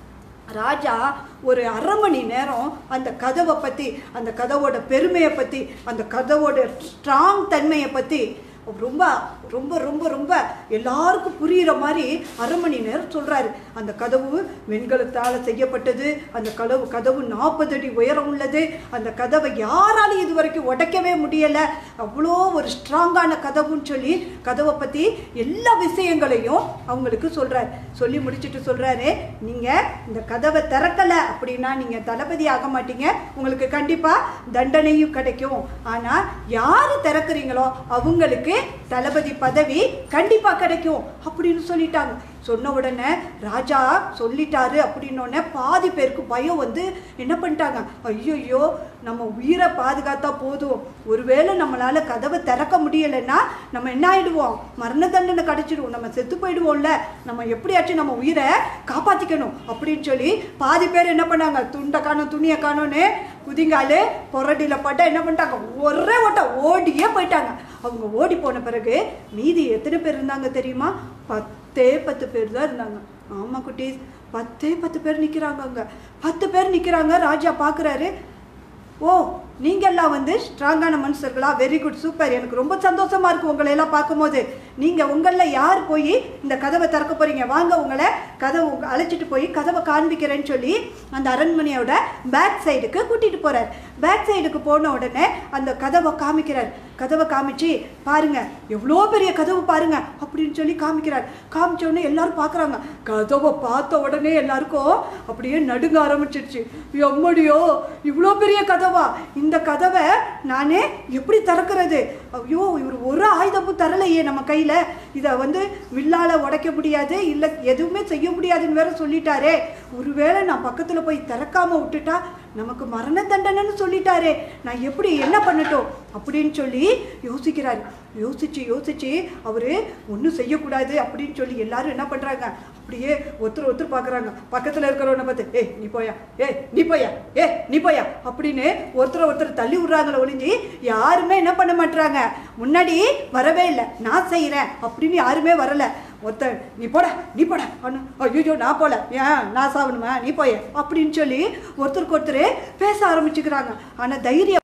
[SPEAKER 4] ராஜா ஒரு அரை மணி நேரம் அந்த கதவை பற்றி அந்த கதவோட பெருமையை பற்றி அந்த கதவோட ஸ்ட்ராங் தன்மையை பற்றி ரொம்ப ரொம்ப ரொம்ப ரொம்ப எல்லாருக்கும் புரிகிற மாதிரி அரை மணி நேரம் சொல்கிறாரு அந்த கதவு வெண்கலத்தால் செய்யப்பட்டது அந்த கதவு கதவு நாற்பது அடி உயரம் உள்ளது அந்த கதவை யாராலும் இது வரைக்கும் உடைக்கவே முடியலை அவ்வளோ ஒரு ஸ்ட்ராங்கான கதவுன்னு சொல்லி கதவை பற்றி எல்லா விஷயங்களையும் அவங்களுக்கு சொல்கிறார் சொல்லி முடிச்சுட்டு சொல்கிறாரு நீங்கள் இந்த கதவை திறக்கலை அப்படின்னா நீங்கள் தளபதி ஆக மாட்டீங்க உங்களுக்கு கண்டிப்பாக தண்டனையும் கிடைக்கும் ஆனால் யார் திறக்கிறீங்களோ அவங்களுக்கு தளபதி பதவி கண்டிப்பாக கிடைக்கும் அப்படின்னு சொல்லிட்டாங்க சொன்ன உடனே ராஜா சொல்லிட்டாரு அப்படின்னோடனே பாதி பேருக்கு பயம் வந்து என்ன பண்ணிட்டாங்க ஐயோ நம்ம உயிரை பாதுகாத்தா போதும் ஒருவேளை நம்மளால கதவை திறக்க முடியலைன்னா நம்ம என்ன ஆயிடுவோம் மரண தண்டனை கிடைச்சிடுவோம் நம்ம செத்து போயிடுவோம்ல நம்ம எப்படியாச்சும் நம்ம உயிரை காப்பாத்திக்கணும் அப்படின்னு சொல்லி பாதி பேர் என்ன பண்ணாங்க துண்டை காணும் துணியை காணும்னு குதிங்காலு பொரடியில் பட்டா என்ன பண்ணிட்டாங்க ஒரே ஓட்டம் ஓடியே போயிட்டாங்க அவங்க ஓடி போன பிறகு மீதி எத்தனை பேர் இருந்தாங்க தெரியுமா பத்தே பத்து பேர் தான் இருந்தாங்க ஆமா குட்டீஸ் பத்தே பத்து பேர் நிற்கிறாங்க அங்கே பத்து பேர் நிற்கிறாங்க ராஜா பார்க்குறாரு ஓ நீங்கெல்லாம் வந்து ஸ்ட்ராங்கான மனுஷர்களா வெரி குட் சூப்பர் எனக்கு ரொம்ப சந்தோஷமா இருக்கு உங்களை எல்லாம் பார்க்கும்போது நீங்க உங்களில் யார் போய் இந்த கதவை திறக்க போறீங்க வாங்க உங்களை கதவு உங்க- அழைச்சிட்டு போய் கதவை காண்பிக்கிறேன்னு சொல்லி அந்த அரண்மனையோட பேக் சைடுக்கு கூட்டிட்டு போறார் பேக் சைடுக்கு போன உடனே அந்த கதவை காமிக்கிறார் கதவை காமிச்சு பாருங்க எவ்வளோ பெரிய கதவு பாருங்க அப்படின்னு சொல்லி காமிக்கிறார் காமிச்ச உடனே எல்லாரும் பார்க்குறாங்க கதவை பார்த்த உடனே எல்லாருக்கும் அப்படியே நடுங்க ஆரம்பிச்சிடுச்சு எம்மடியோ இவ்வளோ பெரிய கதவா இந்த கதவை நானே எப்படி திறக்கிறது ஐயோ இவர் ஒரு ஆயுதமும் தரலையே நம்ம கையில் இதை வந்து வில்லால உடைக்க முடியாது இல்லை எதுவுமே செய்ய முடியாதுன்னு வேற சொல்லிட்டாரே ஒருவேளை நான் பக்கத்தில் போய் திறக்காம விட்டுட்டா நமக்கு மரண தண்டனைன்னு சொல்லிட்டாரே நான் எப்படி என்ன பண்ணட்டும் அப்படின்னு சொல்லி யோசிக்கிறாரு யோசிச்சு யோசிச்சு அவரு ஒன்றும் செய்யக்கூடாது அப்படின்னு சொல்லி எல்லாரும் என்ன பண்றாங்க அப்படியே ஒருத்தர் ஒருத்தர் பார்க்குறாங்க பக்கத்தில் இருக்கிறவனை பார்த்து ஏய் நீ போயா ஏய் நீ போயா ஏ நீ போயா அப்படின்னு ஒருத்தர் ஒருத்தர் தள்ளி விடுறாங்களே ஒளிஞ்சு யாருமே என்ன பண்ண மாட்டாங்க முன்னாடி வரவே இல்லை நான் செய்கிறேன் அப்படின்னு யாருமே வரல ஒருத்தன் நீ போட நீ போட ஐயோ நான் போல ஏன் நான் சாவணுமா நீ போய அப்படின்னு சொல்லி ஒருத்தருக்கு ஒருத்தர் பேச ஆரம்பிச்சுக்கிறாங்க ஆனால் தைரியம்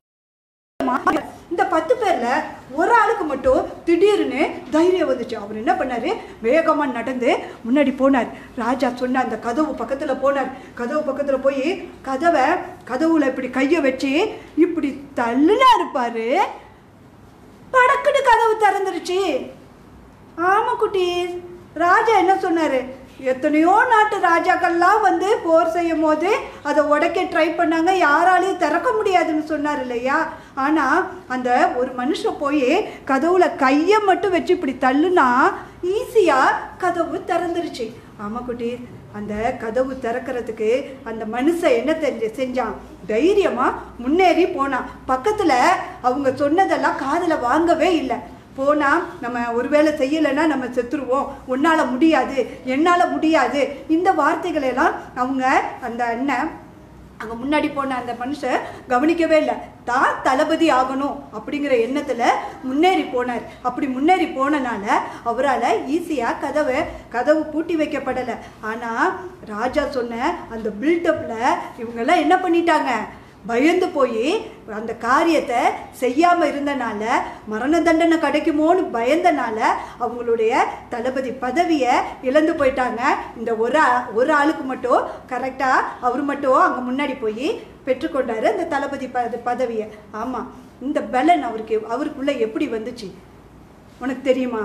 [SPEAKER 4] இந்த பத்து பேர்ல ஒரு ஆளுக்கு மட்டும் திடீர்னு தைரியம் வந்துச்சு அவர் என்ன பண்ணாரு வேகமா நடந்து முன்னாடி போனார் ராஜா சொன்ன அந்த கதவு பக்கத்துல போனார் கதவு பக்கத்துல போய் கதவை கதவுல இப்படி கையை வச்சு இப்படி தள்ளுனா இருப்பாரு படக்குன்னு கதவு திறந்துருச்சு ஆமா குட்டி ராஜா என்ன சொன்னாரு எத்தனையோ நாட்டு ராஜாக்கள்லாம் வந்து போர் செய்யும் போது அதை உடைக்க ட்ரை பண்ணாங்க யாராலையும் திறக்க முடியாதுன்னு சொன்னார் இல்லையா ஆனா அந்த ஒரு மனுஷன் போய் கதவுல கையை மட்டும் வச்சு இப்படி தள்ளுனா ஈஸியா கதவு திறந்துருச்சு ஆமா குட்டி அந்த கதவு திறக்கிறதுக்கு அந்த மனுஷன் என்ன தெரிஞ்சு செஞ்சான் தைரியமா முன்னேறி போனான் பக்கத்துல அவங்க சொன்னதெல்லாம் காதுல வாங்கவே இல்லை போனா நம்ம ஒருவேளை செய்யலைன்னா நம்ம செத்துருவோம் உன்னால முடியாது என்னால முடியாது இந்த வார்த்தைகளை எல்லாம் அவங்க அந்த அண்ணன் அங்கே முன்னாடி போன அந்த மனுஷன் கவனிக்கவே இல்லை தான் தளபதி ஆகணும் அப்படிங்கிற எண்ணத்தில் முன்னேறி போனார் அப்படி முன்னேறி போனனால அவரால் ஈஸியாக கதவை கதவு பூட்டி வைக்கப்படலை ஆனால் ராஜா சொன்ன அந்த பில்டப்பில் இவங்கெல்லாம் என்ன பண்ணிட்டாங்க பயந்து போய் அந்த காரியத்தை செய்யாமல் இருந்தனால மரண தண்டனை கிடைக்குமோன்னு பயந்தனால அவங்களுடைய தளபதி பதவியை இழந்து போயிட்டாங்க இந்த ஒரு ஆ- ஒரு ஆளுக்கு மட்டும் கரெக்டாக அவர் மட்டும் அங்கே முன்னாடி போய் பெற்றுக்கொண்டாரு அந்த தளபதி பத பதவியை ஆமாம் இந்த பலன் அவருக்கு அவருக்குள்ளே எப்படி வந்துச்சு உனக்கு தெரியுமா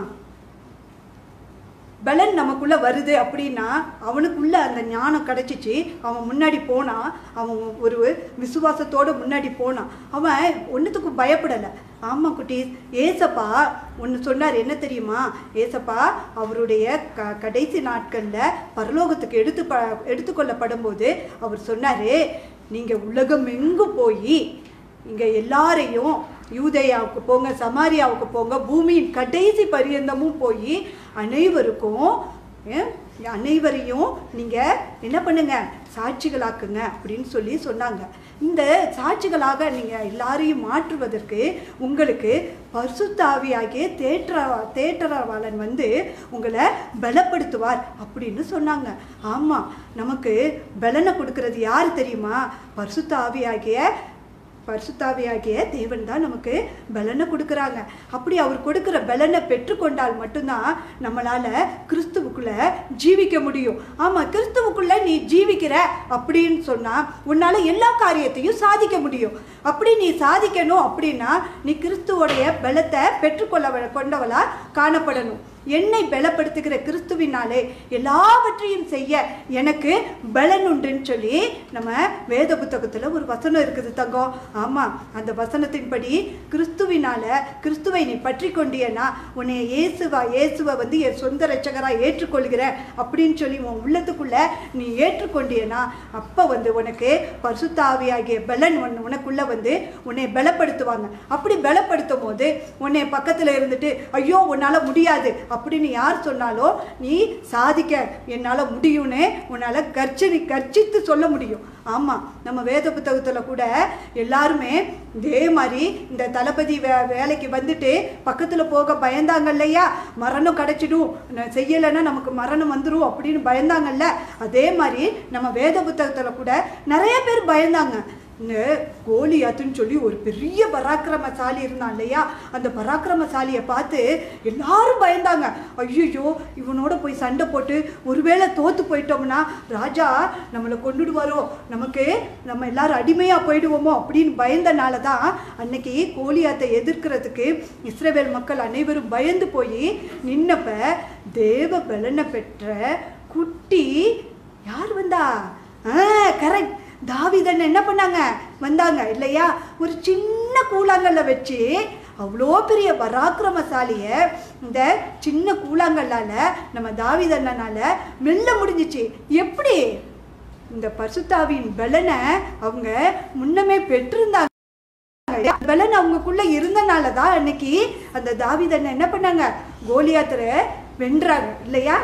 [SPEAKER 4] பலன் நமக்குள்ள வருது அப்படின்னா அவனுக்குள்ள அந்த ஞானம் கிடைச்சிச்சு அவன் முன்னாடி போனான் அவன் ஒரு விசுவாசத்தோட முன்னாடி போனான் அவன் ஒன்றுத்துக்கும் பயப்படலை ஆமாம் குட்டி ஏசப்பா ஒன்று சொன்னார் என்ன தெரியுமா ஏசப்பா அவருடைய க கடைசி நாட்களில் பரலோகத்துக்கு எடுத்து ப எடுத்துக்கொள்ளப்படும் போது அவர் சொன்னார் நீங்கள் உலகம் எங்கும் போய் இங்கே எல்லாரையும் யூதேயாவுக்கு போங்க சமாரியாவுக்கு போங்க பூமியின் கடைசி பரியந்தமும் போய் அனைவருக்கும் ஏன், அனைவரையும் நீங்கள் என்ன பண்ணுங்க சாட்சிகளாக்குங்க அப்படின்னு சொல்லி சொன்னாங்க இந்த சாட்சிகளாக நீங்கள் எல்லாரையும் மாற்றுவதற்கு உங்களுக்கு பரிசுத்தாவியாகிய தேற்ற தேற்றரவாளன் வந்து உங்களை பலப்படுத்துவார் அப்படின்னு சொன்னாங்க ஆமாம் நமக்கு பலனை கொடுக்கறது யார் தெரியுமா பரிசுத்த ஆவியாகிய பரிசுத்தாவியாகிய தேவன் தான் நமக்கு பலனை கொடுக்குறாங்க அப்படி அவர் கொடுக்குற பலனை பெற்றுக்கொண்டால் மட்டும்தான் நம்மளால கிறிஸ்துவுக்குள்ள ஜீவிக்க முடியும் ஆமா கிறிஸ்துவுக்குள்ள நீ ஜீவிக்கிற அப்படின்னு சொன்னா உன்னால எல்லா காரியத்தையும் சாதிக்க முடியும் அப்படி நீ சாதிக்கணும் அப்படின்னா நீ கிறிஸ்துவோடைய பலத்தை பெற்றுக்கொள்ள கொண்டவளா காணப்படணும் என்னை பலப்படுத்துகிற கிறிஸ்துவினாலே எல்லாவற்றையும் செய்ய எனக்கு பலன் உண்டுன்னு சொல்லி நம்ம வேத புத்தகத்தில் ஒரு வசனம் இருக்குது தங்கம் ஆமாம் அந்த வசனத்தின்படி கிறிஸ்துவினால கிறிஸ்துவை நீ பற்றி கொண்டியனா உன்னை இயேசுவா இயேசுவை வந்து என் சொந்த ரட்சகராக ஏற்றுக்கொள்கிறேன் அப்படின்னு சொல்லி உன் உள்ளத்துக்குள்ள நீ ஏற்றுக்கொண்டியனா அப்போ வந்து உனக்கு பரிசுத்தாவியாகிய பலன் உன் உனக்குள்ள வந்து உன்னை பலப்படுத்துவாங்க அப்படி பலப்படுத்தும் போது உன்னை பக்கத்தில் இருந்துட்டு ஐயோ உன்னால் முடியாது அப்படின்னு யார் சொன்னாலும் நீ சாதிக்க என்னால் முடியும்னு உன்னால் கர்ச்சனி கர்ச்சித்து சொல்ல முடியும் ஆமாம் நம்ம வேத புத்தகத்தில் கூட எல்லாருமே இதே மாதிரி இந்த தளபதி வே வேலைக்கு வந்துட்டு பக்கத்தில் போக பயந்தாங்க இல்லையா மரணம் கிடைச்சிடும் நான் செய்யலைன்னா நமக்கு மரணம் வந்துடும் அப்படின்னு பயந்தாங்கல்ல அதே மாதிரி நம்ம வேத புத்தகத்தில் கூட நிறைய பேர் பயந்தாங்க இந்த கோலியாத்துன்னு சொல்லி ஒரு பெரிய பராக்கிரமசாலி இருந்தான் இல்லையா அந்த பராக்கிரமசாலியை பார்த்து எல்லாரும் பயந்தாங்க ஐயோ இவனோட போய் சண்டை போட்டு ஒருவேளை தோத்து போயிட்டோம்னா ராஜா நம்மளை கொண்டுடுவாரோ நமக்கு நம்ம எல்லாரும் அடிமையாக போயிடுவோமோ அப்படின்னு பயந்தனால தான் அன்னைக்கு கோலியாத்தை எதிர்க்கிறதுக்கு இஸ்ரவேல் மக்கள் அனைவரும் பயந்து போய் நின்னப்ப தேவ பலனை பெற்ற குட்டி யார் வந்தா ஆ கரெக்ட் தாவிதன் என்ன பண்ணாங்க வந்தாங்க இல்லையா ஒரு சின்ன கூழாங்கல்ல வச்சு அவ்வளோ பெரிய பராக்கிரமசாலிய இந்த சின்ன கூழாங்கல்லால நம்ம தாவிதண்ணனால மெல்ல முடிஞ்சிச்சு எப்படி இந்த பசுத்தாவின் பலனை அவங்க முன்னமே பெற்றிருந்தாங்க பலன் அவங்களுக்குள்ள இருந்தனால தான் அன்னைக்கு அந்த தாவிதண்ணன் என்ன பண்ணாங்க கோலியாத்தரை வென்றாங்க இல்லையா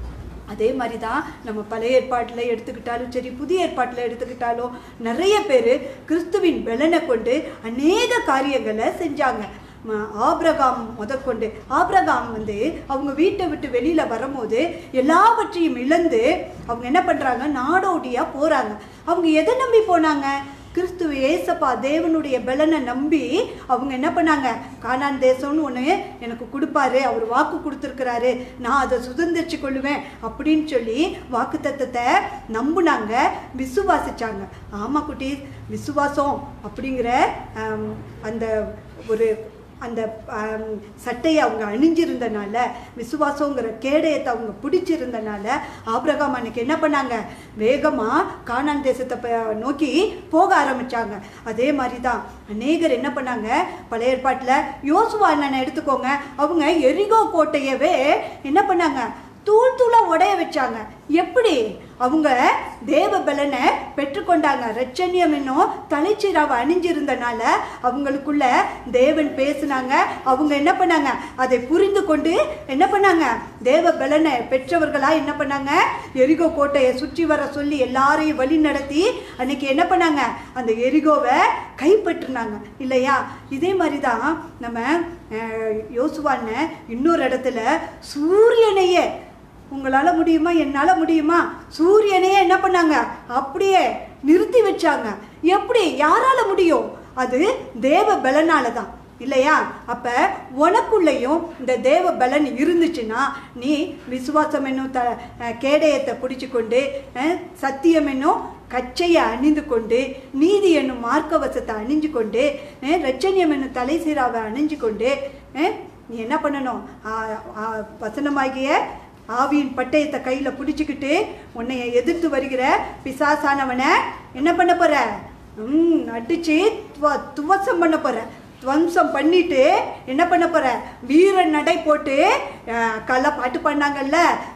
[SPEAKER 4] அதே மாதிரி தான் நம்ம பழைய ஏற்பாட்டில் எடுத்துக்கிட்டாலும் சரி புதிய ஏற்பாட்டில் எடுத்துக்கிட்டாலும் நிறைய பேர் கிறிஸ்துவின் பலனை கொண்டு அநேக காரியங்களை செஞ்சாங்க ம- ஆபிரகாம் முதற்கொண்டு ஆபிரகாம் வந்து அவங்க வீட்டை விட்டு வெளியில வரும்போது எல்லாவற்றையும் இழந்து அவங்க என்ன பண்றாங்க நாடோடியா போறாங்க அவங்க எதை நம்பி போனாங்க கிறிஸ்துவ ஏசப்பா தேவனுடைய பலனை நம்பி அவங்க என்ன பண்ணாங்க கானான் தேசம்னு ஒன்று எனக்கு கொடுப்பாரு அவர் வாக்கு கொடுத்துருக்கிறாரு நான் அதை சுதந்திரிச்சு கொள்ளுவேன் அப்படின்னு சொல்லி வாக்கு தத்தத்தை நம்புனாங்க விசுவாசிச்சாங்க ஆமா குட்டி விசுவாசம் அப்படிங்கிற ஆம், அந்த ஒரு அந்த ஆம், சட்டையை அவங்க அணிஞ்சிருந்தனால விசுவாசங்கிற கேடயத்தை அவங்க பிடிச்சிருந்தனால ஆபிரகாம் அன்னைக்கு என்ன பண்ணாங்க வேகமாக கானான் தேசத்தை ப- நோக்கி போக ஆரம்பிச்சாங்க அதே மாதிரி தான் அநேகர் என்ன பண்ணாங்க பழைய ஏற்பாட்டில் யோசுவா அண்ணனை எடுத்துக்கோங்க அவங்க எரிகோ கோட்டையவே என்ன பண்ணாங்க தூள் தூளா உடைய வச்சாங்க எப்படி அவங்க தேவ பலனை பெற்றுக்கொண்டாங்க ரட்சணியம் என்னும் தலைச்சீராவை அணிஞ்சிருந்தனால அவங்களுக்குள்ள தேவன் பேசுனாங்க அவங்க என்ன பண்ணாங்க அதை புரிந்து கொண்டு என்ன பண்ணாங்க தேவ பலனை பெற்றவர்களா என்ன பண்ணாங்க எரிகோ கோட்டையை சுற்றி வர சொல்லி எல்லாரையும் வழி நடத்தி அன்னைக்கு என்ன பண்ணாங்க அந்த எரிகோவை கைப்பற்றினாங்க இல்லையா இதே மாதிரி தான் நம்ம அஹ், யோசுவான்னு இன்னொரு இடத்துல சூரியனையே உங்களால முடியுமா என்னால முடியுமா சூரியனையே என்ன பண்ணாங்க அப்படியே நிறுத்தி வச்சாங்க எப்படி யாரால முடியும் அது தேவ பலனால தான் இல்லையா அப்ப உனக்குள்ளேயும் இந்த தேவ பலன் இருந்துச்சுன்னா நீ விசுவாசம் என்னும் த அஹ், கேடயத்தை பிடிச்சு கொண்டு அஹ், சத்தியம் என்னும் கச்சையை அணிந்து கொண்டு நீதி என்னும் மார்க்கவசத்தை அணிஞ்சு கொண்டு அஹ், ரட்சணியம் என்னும் தலை சீராவை அணிஞ்சு கொண்டு அஹ், நீ என்ன பண்ணணும் ஆ, ஆ, வசனமாகிய ஆவியின் பட்டயத்தை கையில் பிடிச்சிக்கிட்டு உன்னைய எதிர்த்து வருகிற பிசாசானவனை என்ன பண்ண போற ம் அடிச்சு துவ- துவசம் பண்ண போற துவம்சம் பண்ணிட்டு என்ன பண்ண போற வீர நடை போட்டு அஹ், கள்ள பாட்டு பண்ணாங்கல்ல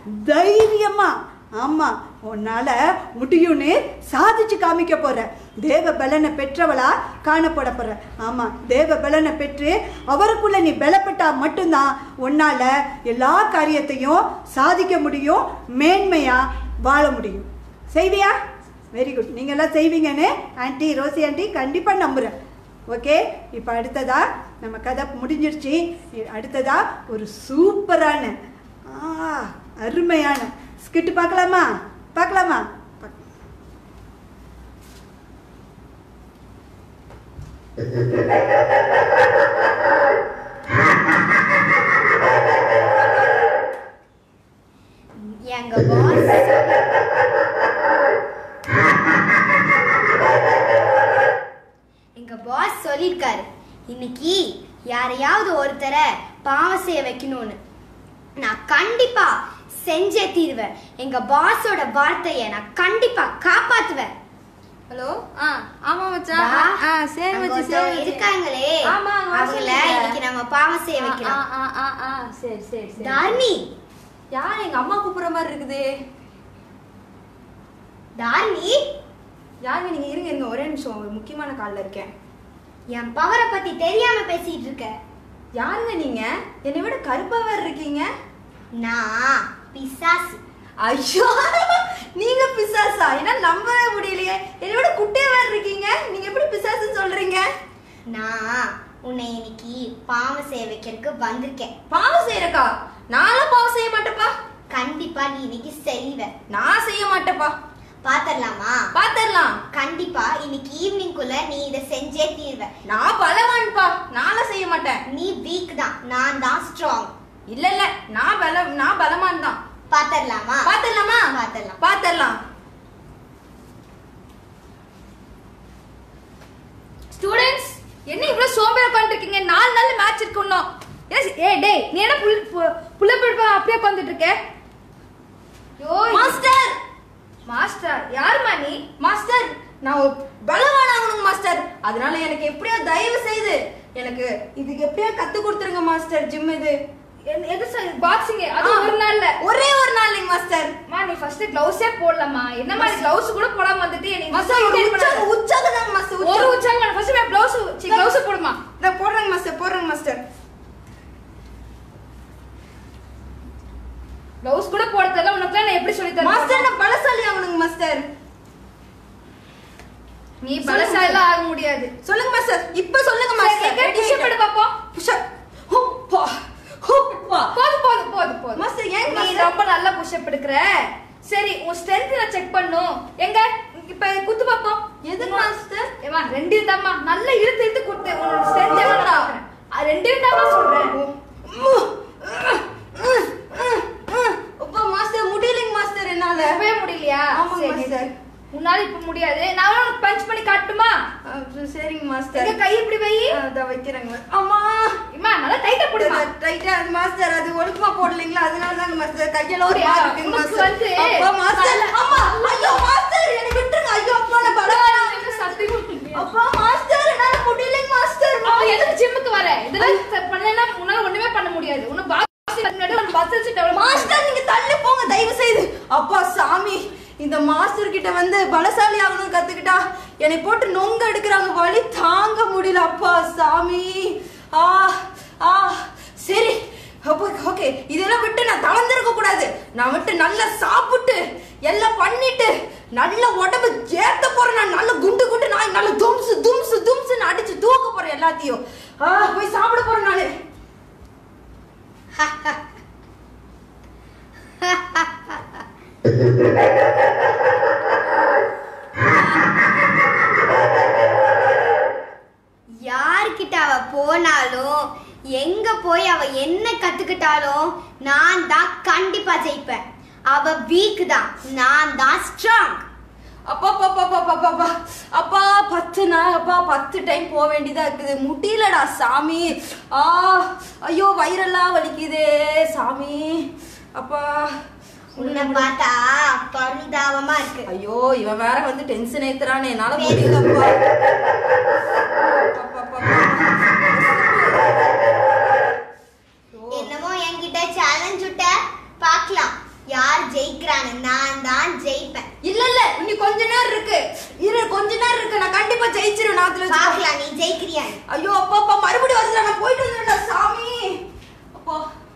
[SPEAKER 4] தைரியமா ஆமா உன்னால முடியும்னு சாதிச்சு காமிக்க போற தேவ பலனை பெற்றவளா காணப்பட போற ஆமா தேவ பலனை பெற்று அவருக்குள்ள நீ பலப்பட்டா மட்டும்தான் உன்னால எல்லா காரியத்தையும் சாதிக்க முடியும் மேன்மையா வாழ முடியும் செய்வியா வெரி குட் நீங்க எல்லாம் செய்வீங்கன்னு ஆன்ட்டி ரோசி ஆன்ட்டி கண்டிப்பா நம்புறேன் ஓகே இப்போ அடுத்ததா நம்ம கதை முடிஞ்சிருச்சு இ- அடுத்ததா ஒரு சூப்பரான ஆ, அருமையான ஸ்கிட் பார்க்கலாமா பார்க்கலாமா பாக்-
[SPEAKER 3] எங்க பாஸ் எங்க பாஸ் சொல்லியிருக்காரு இன்னைக்கு யாரையாவது ஒருத்தரை பாவம் செய்ய வைக்கணும்னு நான் கண்டிப்பா செஞ்சே தீருவேன் எங்க பாஸோட வார்த்தையை நான் கண்டிப்பா காப்பாத்துவேன்
[SPEAKER 5] ஹலோ ஆ ஆமா மச்சான்
[SPEAKER 3] டா,
[SPEAKER 5] ஆ சரி
[SPEAKER 3] அங்க
[SPEAKER 5] மச்சி
[SPEAKER 3] ஒருத்தவங்க
[SPEAKER 5] சரி மச்சி.
[SPEAKER 3] இருக்காங்களே
[SPEAKER 5] ஆமா, ஆமா,
[SPEAKER 3] அவங்கள
[SPEAKER 5] சொல்லுங்க.
[SPEAKER 3] இன்னைக்கு நம்ம பாவம் செய்ய
[SPEAKER 5] ஆ,
[SPEAKER 3] வைக்கலாம்
[SPEAKER 5] ஆ ஆ ஆ சரி சரி சரி
[SPEAKER 3] தார்னி
[SPEAKER 5] யார் எங்க அம்மா கூப்பிடுற மாதிரி இருக்குது
[SPEAKER 3] தார்னி
[SPEAKER 2] யாருங்க நீங்க இருங்க இருங்க ஒரே நிமிஷம் ஒரு முக்கியமான கால்ல இருக்கேன்
[SPEAKER 3] என் பவரை பத்தி தெரியாம பேசிட்டு இருக்க
[SPEAKER 2] யாருங்க நீங்க என்னை விட கருப்பா வேற இருக்கீங்க
[SPEAKER 3] நான் பிசாசு
[SPEAKER 2] ஐயோ நீங்க பிசாசா என்ன நம்பவே முடியலையே என்னை விட குட்டியா வேற இருக்கீங்க நீங்க எப்படி பிசாசுன்னு சொல்றீங்க
[SPEAKER 3] நான் உன்னை இன்னைக்கு பாவம் செய்ய வைக்கிறதுக்கு வந்திருக்கேன்
[SPEAKER 2] பாவம் செய்யறக்கா நானும் பாவம் செய்ய மாட்டேப்பா
[SPEAKER 3] கண்டிப்பா நீ இன்னைக்கு செய்வ
[SPEAKER 2] நான் செய்ய மாட்டேப்பா
[SPEAKER 3] பாத்திரலாமா
[SPEAKER 5] பாத்திரலாம்
[SPEAKER 3] கண்டிப்பா இன்னைக்கு ஈவினிங்குள்ள நீ இத செஞ்சே தீர்வ
[SPEAKER 5] நான் பலவான்ப்பா நானும் செய்ய மாட்டேன்
[SPEAKER 3] நீ வீக் தான் நான் தான் ஸ்ட்ராங்
[SPEAKER 5] இல்ல இல்ல நான் பல நான் பலமான் தான்
[SPEAKER 3] பாத்திரலாமா
[SPEAKER 5] பாத்திரலாமா
[SPEAKER 3] பாத்திரலாம்
[SPEAKER 5] பாத்திரலாம் ஸ்டூடெண்ட்ஸ் என்ன இவ்வளவு சோம்பேறி உட்காந்துருக்கீங்க நாலு நாள் மேட்ச் இருக்கு இன்னும் ஏன் ஏ டேய் நீ என்ன புல் பு- புள்ள பிடிப்பா அப்படியே உட்காந்துட்டு இருக்க மாஸ்டர் மாஸ்டர் யாருமா நீ மாஸ்டர் நான் ஒரு பலவான் ஆகணும் மாஸ்டர் அதனால எனக்கு எப்படியோ தயவு செய்து எனக்கு இதுக்கு எப்படியோ கத்து கொடுத்துருங்க மாஸ்டர் ஜிம் இது
[SPEAKER 6] எது பாக்ஸிங் அது
[SPEAKER 5] ஆ.
[SPEAKER 6] ஒரு நாள்ல
[SPEAKER 5] ஒரே ஒரு நாளைக்கு மாஸ்டர்
[SPEAKER 6] மா நீ ஃபர்ஸ்ட் கிளவுஸே போடலாமா என்ன மாதிரி கிளவுஸ் கூட போடாம வந்துட்டு நீ
[SPEAKER 5] மாஸ்டர் ஒரு உற்சாகம் உற்சாகம் தான் மாஸ்டர்
[SPEAKER 6] ஒரு உற்சாகம் ஃபர்ஸ்ட் நான் கிளவுஸ் சி கிளவுஸ் போடுமா
[SPEAKER 5] இத போடுறேங்க மாஸ்டர் போடுறேங்க மாஸ்டர்
[SPEAKER 6] கிளவுஸ் கூட போட தெரியல உனக்கு நான் எப்படி சொல்லி தரேன்
[SPEAKER 5] மாஸ்டர் நான் பலசாலி ஆகணுங்க மாஸ்டர்
[SPEAKER 6] நீ பலசாலாம் ஆக முடியாது
[SPEAKER 5] சொல்லுங்க மாஸ்டர் இப்ப சொல்லுங்க மாஸ்டர்
[SPEAKER 6] சரி, push up எடு பாப்போம்.
[SPEAKER 5] புஷ் அப் ஹோப்பா ஹோப்பா
[SPEAKER 6] போதும் போதும் போதும் போதும்
[SPEAKER 5] மாஸ்டர், ஏன்
[SPEAKER 6] நீ
[SPEAKER 5] மாஸ்டர்?
[SPEAKER 6] ரொம்ப நல்லா புஷ் அப் எடுக்கற சரி உன் ஸ்ட்ரென்த் நான் செக் பண்ணும் எங்க இப்ப குத்து பாப்போம்
[SPEAKER 5] எது
[SPEAKER 6] உன்
[SPEAKER 5] மாஸ்டர்?
[SPEAKER 6] ஏமா ரெண்டு தாம்மா நல்லா இழுத்து இழுத்து குத்து உன்னோட ஸ்ட்ரென்த் எவ்வளவு நான் பார்க்கறேன். அது ரெண்டு தாம்மா சொல்றேன்
[SPEAKER 5] அப்பா மாஸ்டர் முடியலைங்க மாஸ்டர் என்னால
[SPEAKER 6] இப்பவே முடியலையா
[SPEAKER 5] ஆமாங்க
[SPEAKER 6] சரி.
[SPEAKER 5] மாஸ்டர்.
[SPEAKER 6] உன்னால இப்ப முடியாது நான் உனக்கு பஞ்ச் பண்ணி காட்டுமா
[SPEAKER 5] அஹ், சரிங்க
[SPEAKER 6] எங்க
[SPEAKER 5] மாஸ்டர்
[SPEAKER 6] கை இப்படி வை
[SPEAKER 5] அத வைக்கிறேங்க அம்மா
[SPEAKER 6] இம்மா நல்லா டைட்டா போடுமா
[SPEAKER 5] ரைட்டா அது மாஸ்டர் அது ஒழுக்கமா போடலீங்களா அதனால தாங்க மாஸ்டர் கையில ஒரு
[SPEAKER 6] அப்படியா?
[SPEAKER 5] மாதிரி இருக்குங்க
[SPEAKER 6] உனக்கு
[SPEAKER 5] மாஸ்டர்
[SPEAKER 6] வந்து
[SPEAKER 5] அப்பா மாஸ்டர்
[SPEAKER 6] நல்ல-
[SPEAKER 5] அம்மா ஐயோ மாஸ்டர் எனக்கு விட்டுருங்க ஐயோ அப்பா நான் பரவாயில்ல
[SPEAKER 6] சத்தியம்
[SPEAKER 5] அப்பா மாஸ்டர் என்னால முடியலைங்க மாஸ்டர்
[SPEAKER 6] அப்ப எதுக்கு ஜிம்முக்கு வர இதெல்லாம் பண்ணலன்னா உன்னால ஒண்ணுமே பண்ண முடியாது உன்னை பாக்ஸ் முன்னாடி ஒரு பஸ் வச்சு டெவலப்
[SPEAKER 5] மாஸ்டர் நீங்க தள்ளி போங்க தயவு செய்து அப்பா சாமி இந்த மாஸ்டர் கிட்ட வந்து பலசாலி ஆகணும் கத்துக்கிட்டா என்னை போட்டு நொங்க எடுக்கிறாங்க வலி தாங்க முடியல அப்பா சாமி ஆ ஆ சரி அப்போ ஓகே இதெல்லாம் விட்டு நான் தளர்ந்திருக்க கூடாது நான் விட்டு நல்லா சாப்பிட்டு எல்லாம் பண்ணிட்டு நல்ல உடம்பு ஏத்த போறேன் நான் நல்ல குண்டு குண்டு நான் நல்ல தும்சு தும்சு தும்சுன்னு அடிச்சு தூக்க போறேன் எல்லாத்தையும் ஆ போய் சாப்பிட போறேன் நானு
[SPEAKER 3] யார்கிட்ட அவ போனாலும் எங்க போய் அவ என்ன கத்துக்கிட்டாலும் நான் தான் கண்டிப்பா ஜெயிப்பேன் அவ வீக் தான் நான் தான் ஸ்ட்ராங்
[SPEAKER 5] அப்பா அப்பா அப்பா அப்பா அப்பா அப்பா அப்பா பத்து நாள் அப்பா பத்து டைம் போக வேண்டியதா இருக்குது முடியலடா சாமி ஆ ஐயோ வயிறெல்லாம் வலிக்குதே சாமி அப்பா
[SPEAKER 3] உன்னை பார்த்தா பரிதாபமா இருக்கு
[SPEAKER 5] ஐயோ இவன் வேற வந்து டென்ஷன் ஏத்துறானே என்னால முடியலப்பா அப்பா, அப்பா, அப்பா.
[SPEAKER 3] என்னமோ என்கிட்ட சேலஞ்ச் விட்ட பார்க்கலாம் யார் ஜெயிக்கிறான்னு நான் தான் ஜெயிப்பேன்
[SPEAKER 5] இல்ல இல்ல இன்னும் கொஞ்ச நேரம் இருக்கு இரு கொஞ்ச நேரம் இருக்கு நான் கண்டிப்பா ஜெயிச்சிருவேன் நாத்துல வச்சு
[SPEAKER 3] பார்க்கலாம் நீ ஜெயிக்கிறியான்னு
[SPEAKER 5] ஐயோ அப்பா அப்பா மறுபடியும் வருதுடா நான் போயிட்டு வந்துடுறேன்டா சாமி அப்பா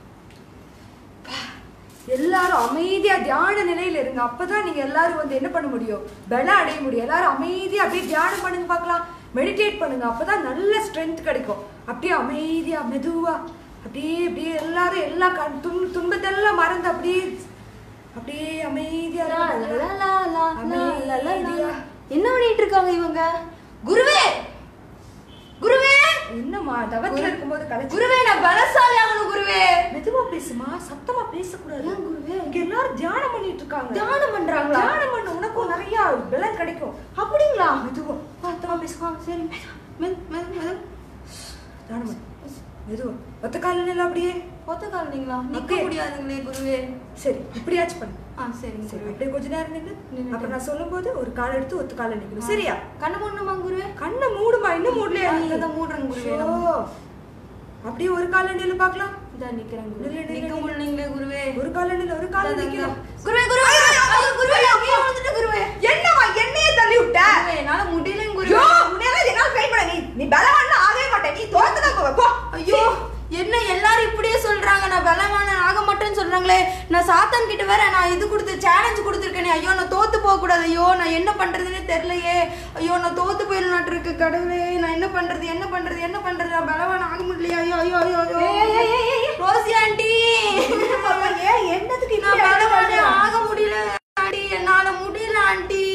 [SPEAKER 2] எல்லாரும் அமைதியா தியான நிலையில இருங்க அப்பதான் நீங்க எல்லாரும் வந்து என்ன பண்ண முடியும் பலம் அடைய முடியும் எல்லாரும் அமைதியா அப்படியே தியானம் பண்ணுங்க பார்க்கலாம் மெடிடேட் பண்ணுங்க அப்பதான் நல்ல ஸ்ட்ரென்த் கிடைக்கும் அப்படியே அமைதியா மெதுவா அப்படியே அப்படியே எல்லாரும் எல்லா கண்- துன் துன்பத்தெல்லாம் மறந்து அப்படியே அப்படியே அமைதியா இருங்க. அமைதியா.
[SPEAKER 5] என்ன பண்ணிட்டு இருக்காங்க இவங்க குருவே குருவே
[SPEAKER 2] என்னம்மா தவத்துல இருக்கும்போது கலைச்சு
[SPEAKER 5] குருவே நான் பலசாலி ஆகணும் குருவே
[SPEAKER 2] மெதுவா பேசுமா சத்தமா பேசக்கூடாது இங்க எல்லாரும் தியானம் பண்ணிட்டு இருக்காங்க
[SPEAKER 5] தியானம் பண்றாங்களா
[SPEAKER 2] தியானம் பண்ண உனக்கும் நிறைய பலம் கிடைக்கும்
[SPEAKER 5] அப்படிங்களா
[SPEAKER 2] மெதுவா
[SPEAKER 5] சத்தமா பேசுவா சரி மெது மெது மெது
[SPEAKER 2] தியானம் பண்ணு மெதுவா ஒத்த கால நிலை அப்படியே
[SPEAKER 5] ஒத்த காலனிங்களா நிக்க
[SPEAKER 2] Okay.
[SPEAKER 5] முடியாதுங்களே குருவே
[SPEAKER 2] சரி இப்படியாச்சும் பண்ணு
[SPEAKER 5] ஆ சரிங்க
[SPEAKER 2] சரி
[SPEAKER 5] குருவே
[SPEAKER 2] அப்படியே கொஞ்ச நேரம் நின்று
[SPEAKER 5] நின்னுட்டு.
[SPEAKER 2] அப்புறம் நான் சொல்லும்போது ஒரு கால் எடுத்து ஒத்து கால நிக்கணும் சரியா
[SPEAKER 5] கண்ணு மூடணுமா குருவே
[SPEAKER 2] கண்ணை மூடுமா இன்னும் மூடலையா நீ
[SPEAKER 5] அங்கதான் மூடுறேன் குருவே
[SPEAKER 2] ஓ. அப்படியே ஒரு கால நில்லு பார்க்கலாம்
[SPEAKER 5] இதா நிக்கிறேன்
[SPEAKER 2] நில்லு,
[SPEAKER 5] குருவே
[SPEAKER 2] நில்லு,
[SPEAKER 5] நிக்க
[SPEAKER 2] நில்லு.
[SPEAKER 5] முடியலங்களே குருவே
[SPEAKER 2] ஒரு கால நில்லு ஒரு கால
[SPEAKER 5] இதா, இதா,
[SPEAKER 2] நிக்கணும்
[SPEAKER 5] குருவே குருவே ஐயோ, குருவே நான் கீழே விழுந்துட்டேன் குருவே
[SPEAKER 2] என்னம்மா என்னையே தள்ளி விட்ட
[SPEAKER 5] குருவே, என்னால முடியலங்க
[SPEAKER 2] ஐயோ
[SPEAKER 5] குருவே
[SPEAKER 2] உன்னையெல்லாம் என்னால ட்ரை பண்ண நீ நீ பலவான்லாம் ஆகவே மாட்டே நீ தோத்துதான் போவ போ
[SPEAKER 5] ஐயோ என்ன எல்லாரும் இப்படியே சொல்றாங்க நான் பலமான ஆக மாட்டேன்னு சொல்றாங்களே நான் சாத்தான் கிட்ட வேற நான் இது கொடுத்து சேலஞ்ச் கொடுத்துருக்கேனே ஐயோ நான் தோத்து போக கூடாது ஐயோ நான் என்ன பண்றதுன்னே தெரியலையே ஐயோ நான் தோத்து போயிடலாட்டு இருக்கு கடவுளே நான் என்ன பண்றது என்ன பண்றது என்ன பண்றது நான் பலவான் ஆக முடியலையா ஐயோ ஐயோ ஐயோ ஐயோ ரோசி ஆண்டி
[SPEAKER 2] ஏன் என்னதுக்கு
[SPEAKER 5] நான்
[SPEAKER 2] இப்படி
[SPEAKER 5] பலவானே
[SPEAKER 2] அடிக்காத?
[SPEAKER 5] ஆக முடியல ஆண்டி என்னால முடியல ஆண்டி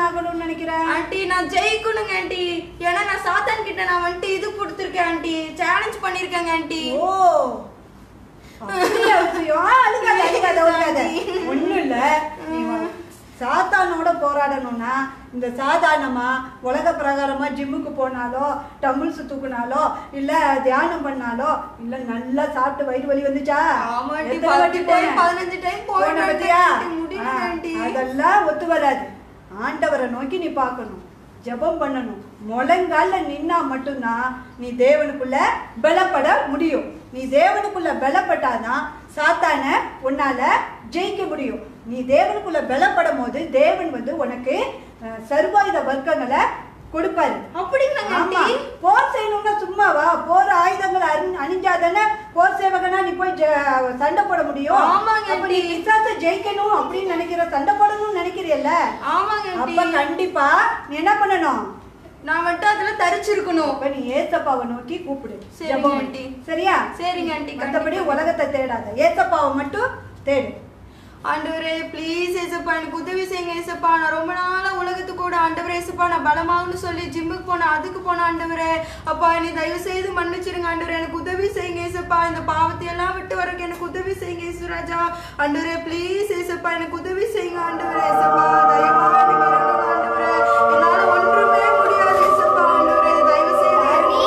[SPEAKER 4] ஆகணும்னு நினைக்கிற
[SPEAKER 5] ஆண்டி நான் ஜெயிக்கணுங்க ஆண்டி ஏன்னா நான் சாத்தான் கிட்ட நான் வந்துட்டு இது கொடுத்துருக்கேன் ஆண்டி சேலஞ்ச் பண்ணிருக்கேங்க ஆண்டி
[SPEAKER 4] ஓ அப்படியா விஷயம்? ஆ, அழுகாத, அழுகாத, அழுகாத. ஒண்ணும் இல்ல நீ வா- சாத்தானோட போராடணும்னா இந்த சாதாரணமா உலக பிரகாரமா ஜிம்முக்கு போனாலோ டம்பிள்ஸ் தூக்குனாலோ இல்ல தியானம் பண்ணாலோ இல்ல நல்லா சாப்பிட்டு வயிறு வலி வந்துச்சா
[SPEAKER 5] ஆமா ஆண்டி,
[SPEAKER 4] எத்தனை வாட்டி
[SPEAKER 5] பத்து time,
[SPEAKER 4] போன?
[SPEAKER 5] பதினஞ்சு time போயிட்டு
[SPEAKER 4] போன
[SPEAKER 5] வந்தேன்
[SPEAKER 4] பத்தியா?
[SPEAKER 5] ஆண்டி, முடியல
[SPEAKER 4] ஆ,
[SPEAKER 5] ஆண்டி.
[SPEAKER 4] அதெல்லாம் ஒத்து வராது ஆண்டவரை நோக்கி நீ பார்க்கணும் ஜெபம் பண்ணணும் முழங்கால நின்னா மட்டும்தான் நீ தேவனுக்குள்ள பலப்பட முடியும் நீ தேவனுக்குள்ள பலப்பட்டாதான் சாத்தான உன்னால ஜெயிக்க முடியும் நீ தேவனுக்குள்ள பலப்படும் போது தேவன் வந்து உனக்கு அஹ், சர்வாயுத வர்க்கங்களை கொடுப்பாரு
[SPEAKER 5] அப்படிங்களாங்க
[SPEAKER 4] ஆமா
[SPEAKER 5] ஆண்டி
[SPEAKER 4] போர் செய்யணும்னா சும்மாவா போர் ஆயுதங்கள் அணி- அணிஞ்சாதானே போர் சேவகனா நீ போய் ஜெ- சண்டை போட முடியும்
[SPEAKER 5] ஆமாங்க
[SPEAKER 4] அப்ப நீ
[SPEAKER 5] ஆண்டி.
[SPEAKER 4] பிசாசை ஜெயிக்கணும் அப்படின்னு நினைக்கிற சண்டை போடணும்னு நினைக்கிறியல்ல
[SPEAKER 5] ஆமாங்க
[SPEAKER 4] அப்ப
[SPEAKER 5] ஆண்டி
[SPEAKER 4] கண்டிப்பா நீ என்ன பண்ணணும்
[SPEAKER 5] நான் வந்துட்டு அதுல தரிச்சிருக்கணும்
[SPEAKER 4] அப்ப நீ ஏசப்பாவை நோக்கி கூப்பிடு
[SPEAKER 5] சரிங்க
[SPEAKER 4] ஜெபம் பண்ணு.
[SPEAKER 5] ஆண்டி.
[SPEAKER 4] சரியா
[SPEAKER 5] சரிங்க ஆண்டி
[SPEAKER 4] மத்தபடி
[SPEAKER 5] கண்டிப்பா.
[SPEAKER 4] உலகத்தை தேடாத ஏசப்பாவை மட்டும் தேடு
[SPEAKER 5] ஆண்டவரே ப்ளீஸ் ஏசப்பா எனக்கு உதவி செய்யுங்க ஏசப்பா நான் ரொம்ப நாளா உலகத்துக்கு கூட ஆண்டவரே ஏசப்பா நான் பலமாகணும்னு சொல்லி ஜிம்முக்கு போனேன் அதுக்கு போன ஆண்டவரே அப்பா என்னை தயவு செய்து மன்னிச்சிடுங்க ஆண்டவரே எனக்கு உதவி செய்யுங்க ஏசப்பா இந்த பாவத்தை எல்லாம் விட்டு வரக்கு எனக்கு உதவி செய்யுங்க ஏசுராஜா ஆண்டவரே ப்ளீஸ் ஏசப்பா எனக்கு உதவி செய்யுங்க ஆண்டவரே ஏசப்பா தயவா எனக்கு இறங்குங்க ஆண்டவரே என்னால ஒன்றுமே முடியாது ஏசப்பா ஆண்டவரே தயவு செய்து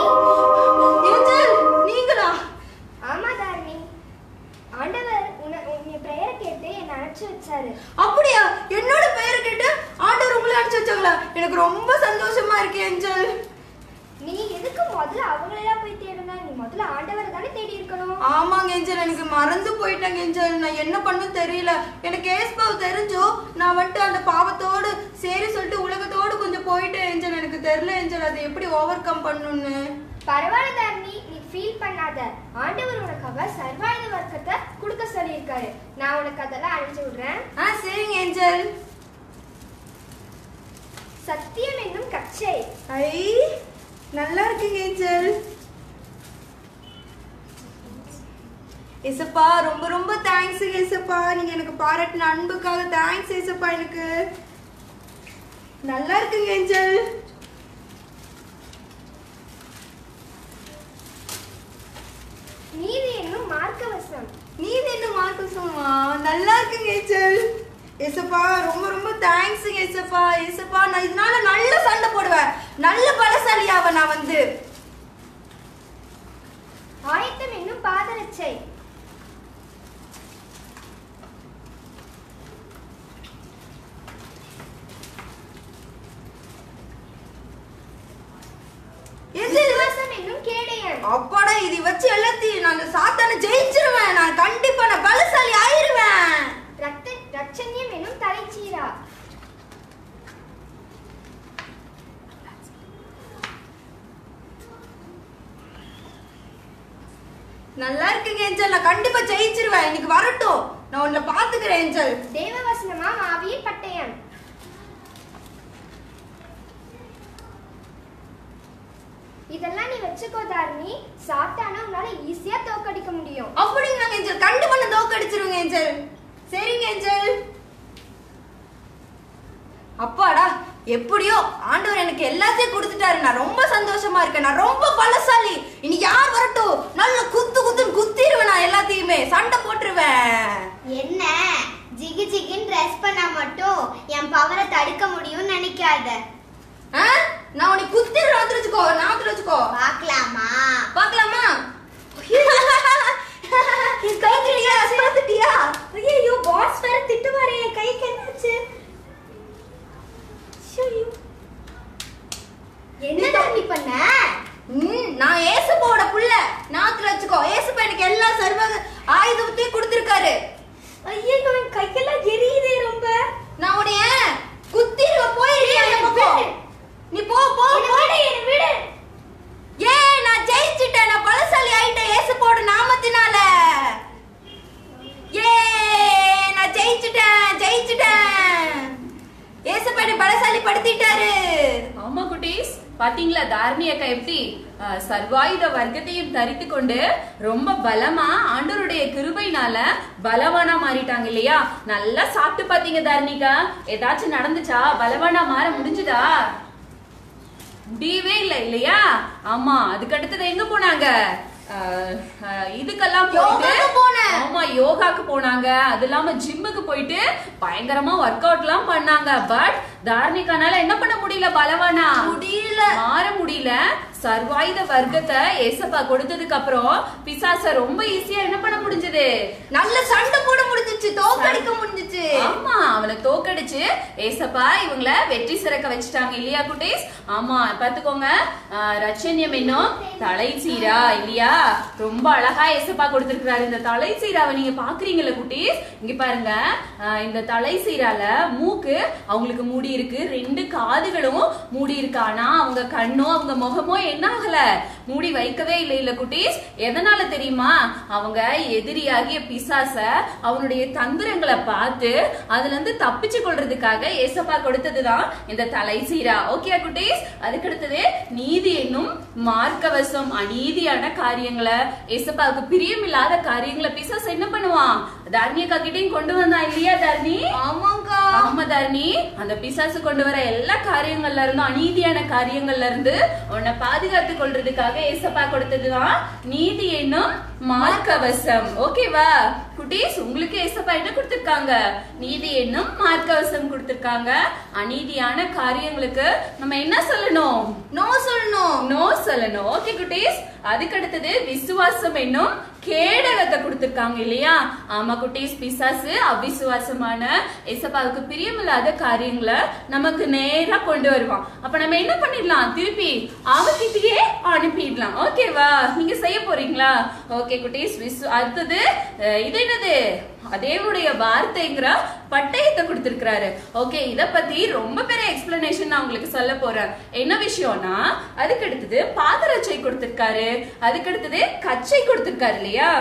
[SPEAKER 5] ஏஞ்சல் நீங்களா
[SPEAKER 3] ஆமா தாரணி ஆண்டவர் உன்னை உன்னை பிரேயரை கேட்டு என்னை அனுப்பிச்சு வச்சாரு
[SPEAKER 5] அப்படியா என்னோட பெயர் கேட்டு ஆண்டவர் உங்களை அடிச்சு வச்சாங்களா எனக்கு ரொம்ப சந்தோஷமா இருக்கு ஏஞ்சல்
[SPEAKER 3] நீ எதுக்கு முதல்ல அவங்களெல்லாம் போய் தேடுன நீ முதல்ல ஆண்டவரை தானே தேடி இருக்கணும்
[SPEAKER 5] ஆமாங்க ஏஞ்சல் எனக்கு மறந்து போயிட்டேங்க ஏஞ்சல் நான் என்ன பண்ண தெரியல எனக்கு ஏஸ்பாவ் தெரிஞ்சோ நான் வந்துட்டு அந்த பாவத்தோடு சரி சொல்லிட்டு உலகத்தோடு கொஞ்சம் போயிட்டேன் ஏஞ்சல் எனக்கு தெரியல ஏஞ்சல் அதை எப்படி ஓவர் கம் பண்ணணும்னு
[SPEAKER 3] பரவாயில்ல தாரணி நீ ஃபீல் பண்ணாத ஆண்டவர் உனக்காக சர்வாயுத வர்க்கத்தை கொடுக்க சொல்லியிருக்காரு நான் உனக்கு அதெல்லாம் அழிச்சு விடுறேன்
[SPEAKER 5] ஆ சரிங்க ஏஞ்சல்
[SPEAKER 3] சத்தியம் என்னும் கச்சை
[SPEAKER 5] ஐ நல்லா இருக்குங்க ஏஞ்சல் ஏசப்பா ரொம்ப ரொம்ப தேங்க்ஸ் ஏசப்பா நீங்க எனக்கு பாராட்டின அன்புக்காக தேங்க்ஸ் ஏசப்பா எனக்கு நல்லா இருக்குங்க ஏஞ்சல்
[SPEAKER 3] நீதி என்னும் மார்க்கவசம்
[SPEAKER 5] நீதி என்ன மார்க்க சொல்லுவா நல்லா இருக்குங்க ஏஞ்சல் ஏசப்பா ரொம்ப ரொம்ப தேங்க்ஸ் ஏசப்பா ஏசப்பா நான் இதனால நல்ல சண்டை போடுவேன் நல்ல பலசாலியாவ நான் வந்து
[SPEAKER 3] ஆயத்தம் என்னும் பாதரட்சை
[SPEAKER 5] ஏஞ்சல்
[SPEAKER 3] விசுவாசம் என்னும் கேடயம்
[SPEAKER 5] அப்பாடா இது வச்சு எல்லாத்தையும் நான் அந்த சாத்தானை ஜெயிச்சிருவேன் நான் கண்டிப்பா நான் பலசாலி ஆயிருவேன்
[SPEAKER 3] ரத்த ரட்சண்யம் என்னும் தலைச்சீரா
[SPEAKER 5] நல்லா இருக்குங்க ஏஞ்சல் நான் கண்டிப்பா ஜெயிச்சிருவேன் இன்னைக்கு வரட்டும் நான் உன்னை பாத்துக்கிறேன் ஏஞ்சல்
[SPEAKER 3] தேவவசனமாம் ஆவியின் பட்டயம் இதெல்லாம் நீ வச்சுக்கோ தாரணி சாத்தானா உன்னால ஈஸியா தோக்கடிக்க முடியும்
[SPEAKER 5] அப்படிங்க ஏஞ்சல் கண்டிப்பா நான் தோக்கடிச்சிருவேங்க ஏஞ்சல் சரிங்க ஏஞ்சல் அப்பாடா எப்படியோ ஆண்டவர் எனக்கு எல்லாத்தையும் கொடுத்துட்டாரு நான் ரொம்ப சந்தோஷமா இருக்கேன் நான் ரொம்ப பலசாலி இனி யார் வரட்டும் நல்ல குத்து குத்துன்னு குத்திடுவேன் நான் எல்லாத்தையுமே சண்டை போட்டுருவேன்
[SPEAKER 7] என்ன ஜிகு ஜிகுன்னு ட்ரெஸ் பண்ணா மட்டும் என் பவரை தடுக்க முடியும்னு நினைக்காத
[SPEAKER 5] ஆ? நான் உனக்கு குத்திடுறேன் வச்சுக்கோ நான் வச்சுக்கோ
[SPEAKER 7] பார்க்கலாமா
[SPEAKER 5] பார்க்கலாமா கைத்தியா பார்த்துட்டியா
[SPEAKER 3] ஐயோ பாஸ் வேற திட்டுவாரே என் கைக்கு என்னாச்சு என்ன நீ பண்ண
[SPEAKER 5] ம், நான் ஏசுப்பாவோட புள்ள நாத்துல வச்சுக்கோ ஏசுப்பா எனக்கு எல்லா சர்வ ஆயுதத்தையும் கொடுத்திருக்காரு
[SPEAKER 3] ஐயோ என் கையெல்லாம் எரியுதே ரொம்ப
[SPEAKER 5] நான் உடைய குத்திடுவ போயிரு அந்த பக்கம் நீ போ போ போ
[SPEAKER 3] விடு
[SPEAKER 5] ஏ நான் ஜெயிச்சிட்டேன் நான் பலசாலி ஆயிட்டேன் ஏசுப்போட நாமத்தினால ஏ நான் ஜெயிச்சிட்டேன் ஜெயிச்சிட்டேன் ஏசுப்பா என்னை பலசாலி படுத்திட்டாரு
[SPEAKER 1] ஆமா குட்டீஸ் பாத்தீங்க பாத்தீங்களா தாரணி அக்கா எப்படி அஹ், சர்வாயுத வர்க்கத்தையும் தரித்து கொண்டு ரொம்ப பலமா ஆண்டவருடைய கிருபைனால பலவானா மாறிட்டாங்க இல்லையா நல்லா சாப்பிட்டு பாத்தீங்க தாரணிகா ஏதாச்சும் நடந்துச்சா பலவானா மாற முடிஞ்சுதா முடியவே இல்லை இல்லையா ஆமா அதுக்கு அடுத்தது எங்க போனாங்க அஹ், அஹ், இதுக்கெல்லாம் போயிட்டு
[SPEAKER 3] யோகாக்கு போனேன்.
[SPEAKER 1] ஆமா யோகாக்கு போனாங்க அது இல்லாம ஜிம்முக்கு போயிட்டு பயங்கரமா ஒர்க் அவுட் எல்லாம் பண்ணாங்க பட் தாரணிகானால என்ன பண்ண முடியல பலவானா
[SPEAKER 3] முடியல.
[SPEAKER 1] மாற முடியல சர்வாயுத வர்க்கத்தை ஏசப்பா கொடுத்ததுக்கு அப்புறம் பிசாச ரொம்ப ஈஸியா என்ன பண்ண முடிஞ்சது
[SPEAKER 3] நல்ல சண்டை போட முடிஞ்சிச்சு தோக்கடிக்க முடிஞ்சிச்சு
[SPEAKER 1] ஆமா அவனை தோக்கடிச்சு ஏசப்பா இவங்கள வெற்றி சிறக்க வச்சுட்டாங்க இல்லையா குட்டீஸ் ஆமா பாத்துக்கோங்க ஆஹ், ரட்சண்யம் என்னும் தலை சீரா இல்லையா ரொம்ப அழகா ஏசப்பா கொடுத்திருக்கிறாரு இந்த தலை சீராவை நீங்க பாக்குறீங்களா குட்டீஸ் இங்க பாருங்க ஆஹ், இந்த தலை சீரால மூக்கு அவங்களுக்கு மூடி இருக்கு ரெண்டு காதுகளும் மூடி இருக்கு ஆனா அவங்க கண்ணோ அவங்க முகமோ என்ன ஆகல மூடி வைக்கவே இல்லை இல்ல குட்டீஸ் எதனால தெரியுமா அவங்க எதிரியாகிய பிசாச அவனுடைய தந்திரங்களை பார்த்து அதுல இருந்து தப்பிச்சு கொள்றதுக்காக ஏசப்பா கொடுத்ததுதான் இந்த தலை சீரா ஓகே குட்டீஸ் அதுக்கு அடுத்தது நீதி என்னும் மார்க்கவசம் அநீதியான காரியங்களை ஏசப்பாவுக்கு பிரியமில்லாத காரியங்களை பிசாசு என்ன பண்ணுவான் தர்ணியக்கா கிட்டையும் கொண்டு வந்தான் இல்லையா தர்ணி
[SPEAKER 3] ஆமாங்கா
[SPEAKER 1] ஆமா தர்ணி அந்த பிசாசு கொண்டு வர எல்லா காரியங்கள்ல இருந்தும் அநீதியான காரியங்கள்ல இருந்து உன்னை பாதுகாத்து கொள்றதுக்காக ஏசப்பா கொடுத்ததுதான் நீதி என்னும் மார்க்கவசம் ஓகேவா குட்டீஸ் உங்களுக்கு ஏசப்பா என்ன கொடுத்திருக்காங்க நீதி என்னும் மார்க்கவசம் கொடுத்திருக்காங்க அநீதியான காரியங்களுக்கு நம்ம என்ன சொல்லணும்
[SPEAKER 3] நோ சொல்லணும்
[SPEAKER 1] நோ சொல்லணும் ஓகே குட்டீஸ் அதுக்கு அடுத்தது விசுவாசம் என்னும் கேடகத்தை கொடுத்திருக்காங்க இல்லையா ஆமா குட்டீஸ் பிசாசு அவிசுவாசமான ஏசப்பாவுக்கு பிரியமில்லாத காரியங்களை நமக்கு நேரா கொண்டு வருவான் அப்ப நம்ம என்ன பண்ணிடலாம் திருப்பி அவகிட்டயே அனுப்பிடலாம் ஓகேவா நீங்க செய்ய போறீங்களா ஓகே குட்டீஸ் விசு அடுத்தது அஹ், இது என்னது தேவனுடைய வார்த்தைங்கிற பட்டயத்தை கொடுத்திருக்கிறாரு ஓகே இத பத்தி ரொம்ப பெரிய எக்ஸ்பிளனேஷன் நான் உங்களுக்கு சொல்ல போறேன் என்ன விஷயம்னா அதுக்கு அடுத்தது பாதரட்சை கொடுத்திருக்காரு அதுக்கு அடுத்தது கச்சை கொடுத்திருக்காரு இல்லையா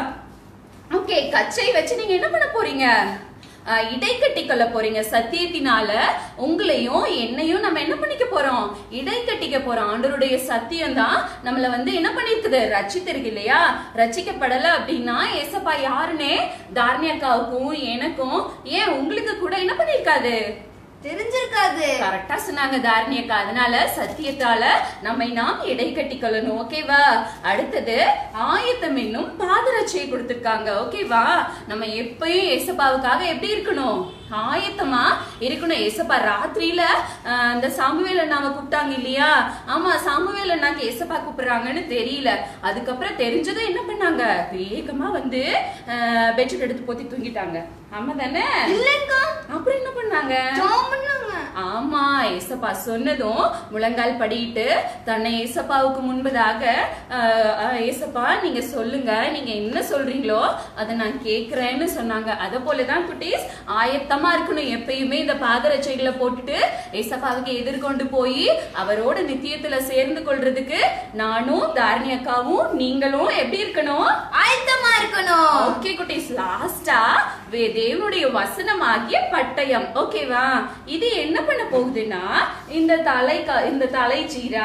[SPEAKER 1] ஓகே கச்சை வச்சு நீங்க என்ன பண்ண போறீங்க அஹ், இடைக்கட்டி கொள்ள போறீங்க சத்தியத்தினால உங்களையும் என்னையும் நம்ம என்ன பண்ணிக்க போறோம் இடைக்கட்டிக்க போறோம் ஆண்டவருடைய சத்தியம் தான் நம்மள வந்து என்ன பண்ணிருக்குது ரட்சித்திருக்கு இல்லையா ரட்சிக்கப்படல அப்படின்னா ஏசப்பா யாருன்னே தார்ணியக்காவுக்கும் எனக்கும் ஏன் உங்களுக்கு கூட என்ன பண்ணிருக்காது
[SPEAKER 3] தெரிஞ்சிருக்காது
[SPEAKER 1] கரெக்டா சொன்னாங்க தாரணியக்கா அதனால சத்தியத்தால நம்மை நாம் இடை கட்டிக்கொள்ளணும் ஓகேவா அடுத்தது ஆயத்தம் என்னும் பாதரட்சையை கொடுத்திருக்காங்க ஓகேவா நம்ம எப்பயும் ஏசப்பாவுக்காக எப்படி இருக்கணும் ஆயத்தமா இருக்கணும் ஏசப்பா ராத்திரியில ஆஹ், அந்த சாமுவேல நாம கூப்பிட்டாங்க இல்லையா ஆமா சாமுவேல நாங்க ஏசப்பா கூப்பிடுறாங்கன்னு தெரியல அதுக்கப்புறம் தெரிஞ்சதும் என்ன பண்ணாங்க வேகமா வந்து பெட்ஷீட் எடுத்து போத்தி தூங்கிட்டாங்க ஆமா தானே
[SPEAKER 3] இல்லைங்கா
[SPEAKER 1] அப்புறம் என்ன பண்ணாங்க
[SPEAKER 3] ஜாம் பண்ணாங்க
[SPEAKER 1] ஆமா ஏசப்பா சொன்னதும் முழங்கால் படியிட்டு தன்னை ஏசப்பாவுக்கு முன்பதாக ஆஹ், ஆஹ், ஏசப்பா நீங்க சொல்லுங்க நீங்க என்ன சொல்றீங்களோ அதை நான் கேக்குறேன்னு சொன்னாங்க அத போலதான் குட்டீஸ் ஆயத்தமா இருக்கணும் எப்பயுமே இந்த பாதரட்சைகளை போட்டுட்டு ஏசப்பாவுக்கு எதிர்கொண்டு போய் அவரோட நித்தியத்துல சேர்ந்து கொள்றதுக்கு நானும் தாரணி அக்காவும் நீங்களும் எப்படி இருக்கணும்
[SPEAKER 3] ஆயத்தமா இருக்கணும்
[SPEAKER 1] ஓகே குட்டீஸ் லாஸ்டா தேவனுடைய வசனமாகிய பட்டயம் ஓகேவா இது என்ன பண்ண போகுதுன்னா இந்த தலை க- இந்த தலை சீரா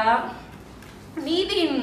[SPEAKER 1] நீதியின்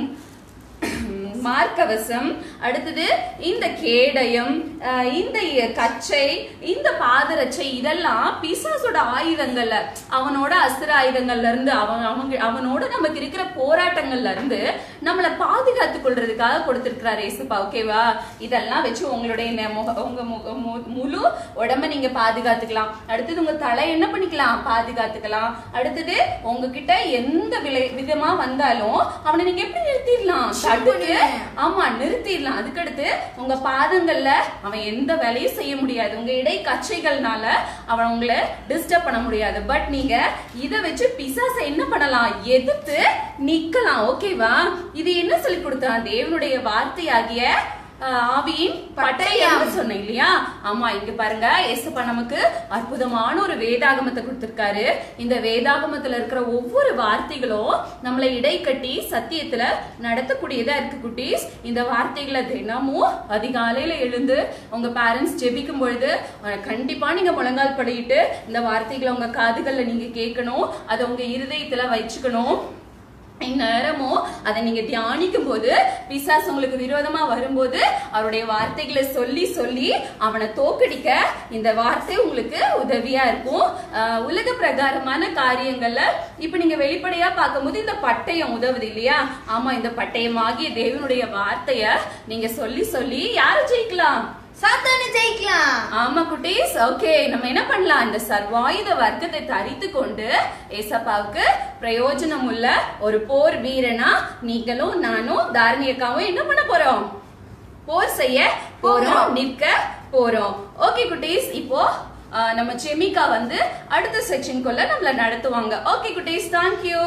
[SPEAKER 1] மார்க்கவசம் அடுத்தது இந்த கேடயம் அஹ், இந்த கச்சை இந்த பாதரட்சை இதெல்லாம் பிசாசோட ஆயுதங்கள்ல அவனோட அஸ்திர ஆயுதங்கள்ல இருந்து அவன் அவங்க அவனோட நமக்கு இருக்கிற போராட்டங்கள்ல இருந்து நம்மளை பாதுகாத்து கொள்றதுக்காக கொடுத்திருக்கிறார் ஏசுப்பா ஓகேவா இதெல்லாம் வச்சு உங்களுடைய நெ- முக- உங்க மு- மு- முழு உடம்ப நீங்க பாதுகாத்துக்கலாம் அடுத்தது உங்க தலை என்ன பண்ணிக்கலாம் பாதுகாத்துக்கலாம் அடுத்தது உங்ககிட்ட எந்த விலை விதமா வந்தாலும் அவனை நீங்க எப்படி நிறுத்திடலாம் தடுத்து ஆமா நிறுத்திடலாம் அதுக்கடுத்து உங்க பாதங்கள்ல அவன் எந்த வேலையும் செய்ய முடியாது உங்க இடை கச்சைகள்னால அவன் உங்களை டிஸ்டர்ப் பண்ண முடியாது பட் நீங்க இத வச்சு பிசாச என்ன பண்ணலாம் எதிர்த்து நிக்கலாம் ஓகேவா இது என்ன சொல்லி கொடுத்தான் தேவனுடைய வார்த்தையாகிய ஆஹ், ஆவியின் பட்டயம் சொன்னேன் இல்லையா ஆமா இங்க பாருங்க ஏசப்பா நமக்கு அற்புதமான ஒரு வேதாகமத்தை கொடுத்திருக்காரு இந்த வேதாகமத்துல இருக்கிற ஒவ்வொரு வார்த்தைகளும் நம்மளை இடைக்கட்டி சத்தியத்துல நடத்தக்கூடியதா இருக்கு குட்டீஸ் இந்த வார்த்தைகளை தினமும் அதிகாலையில எழுந்து உங்க பேரண்ட்ஸ் ஜெபிக்கும் பொழுது அஹ், கண்டிப்பா நீங்க முழங்கால் படியிட்டு இந்த வார்த்தைகளை உங்க காதுகள்ல நீங்க கேட்கணும் அதை உங்க இருதயத்துல வச்சுக்கணும் இந்நேரமும் அதை நீங்க தியானிக்கும் போது பிசாசு உங்களுக்கு விரோதமா வரும்போது அவருடைய வார்த்தைகளை சொல்லி சொல்லி அவனை தோக்கடிக்க இந்த வார்த்தை உங்களுக்கு உதவியா இருக்கும் ஆஹ் உலக பிரகாரமான காரியங்கள்ல இப்ப நீங்க வெளிப்படையா பார்க்கும்போது இந்த பட்டயம் உதவுது இல்லையா ஆமா இந்த பட்டயமாகிய தேவனுடைய வார்த்தைய நீங்க சொல்லி சொல்லி யாரை ஜெயிக்கலாம்
[SPEAKER 7] சாத்தானு ஜெயிக்கலாம்
[SPEAKER 1] ஆமா குட்டீஸ் ஓகே நம்ம என்ன பண்ணலாம் இந்த சர்வாயுத வர்க்கத்தை தரித்து கொண்டு ஏசப்பாவுக்கு பிரயோஜனம் உள்ள ஒரு போர் வீரனா நீங்களும் நானும் தாரணியக்காவும் என்ன பண்ண போறோம் போர் செய்ய போறோம் நிற்க போறோம் ஓகே குட்டீஸ் இப்போ ஆஹ், நம்ம ஜெமிகா வந்து அடுத்த செக்ஷனுக்குள்ள நம்மள நடத்துவாங்க ஓகே குட்டீஸ் தேங்க்யூ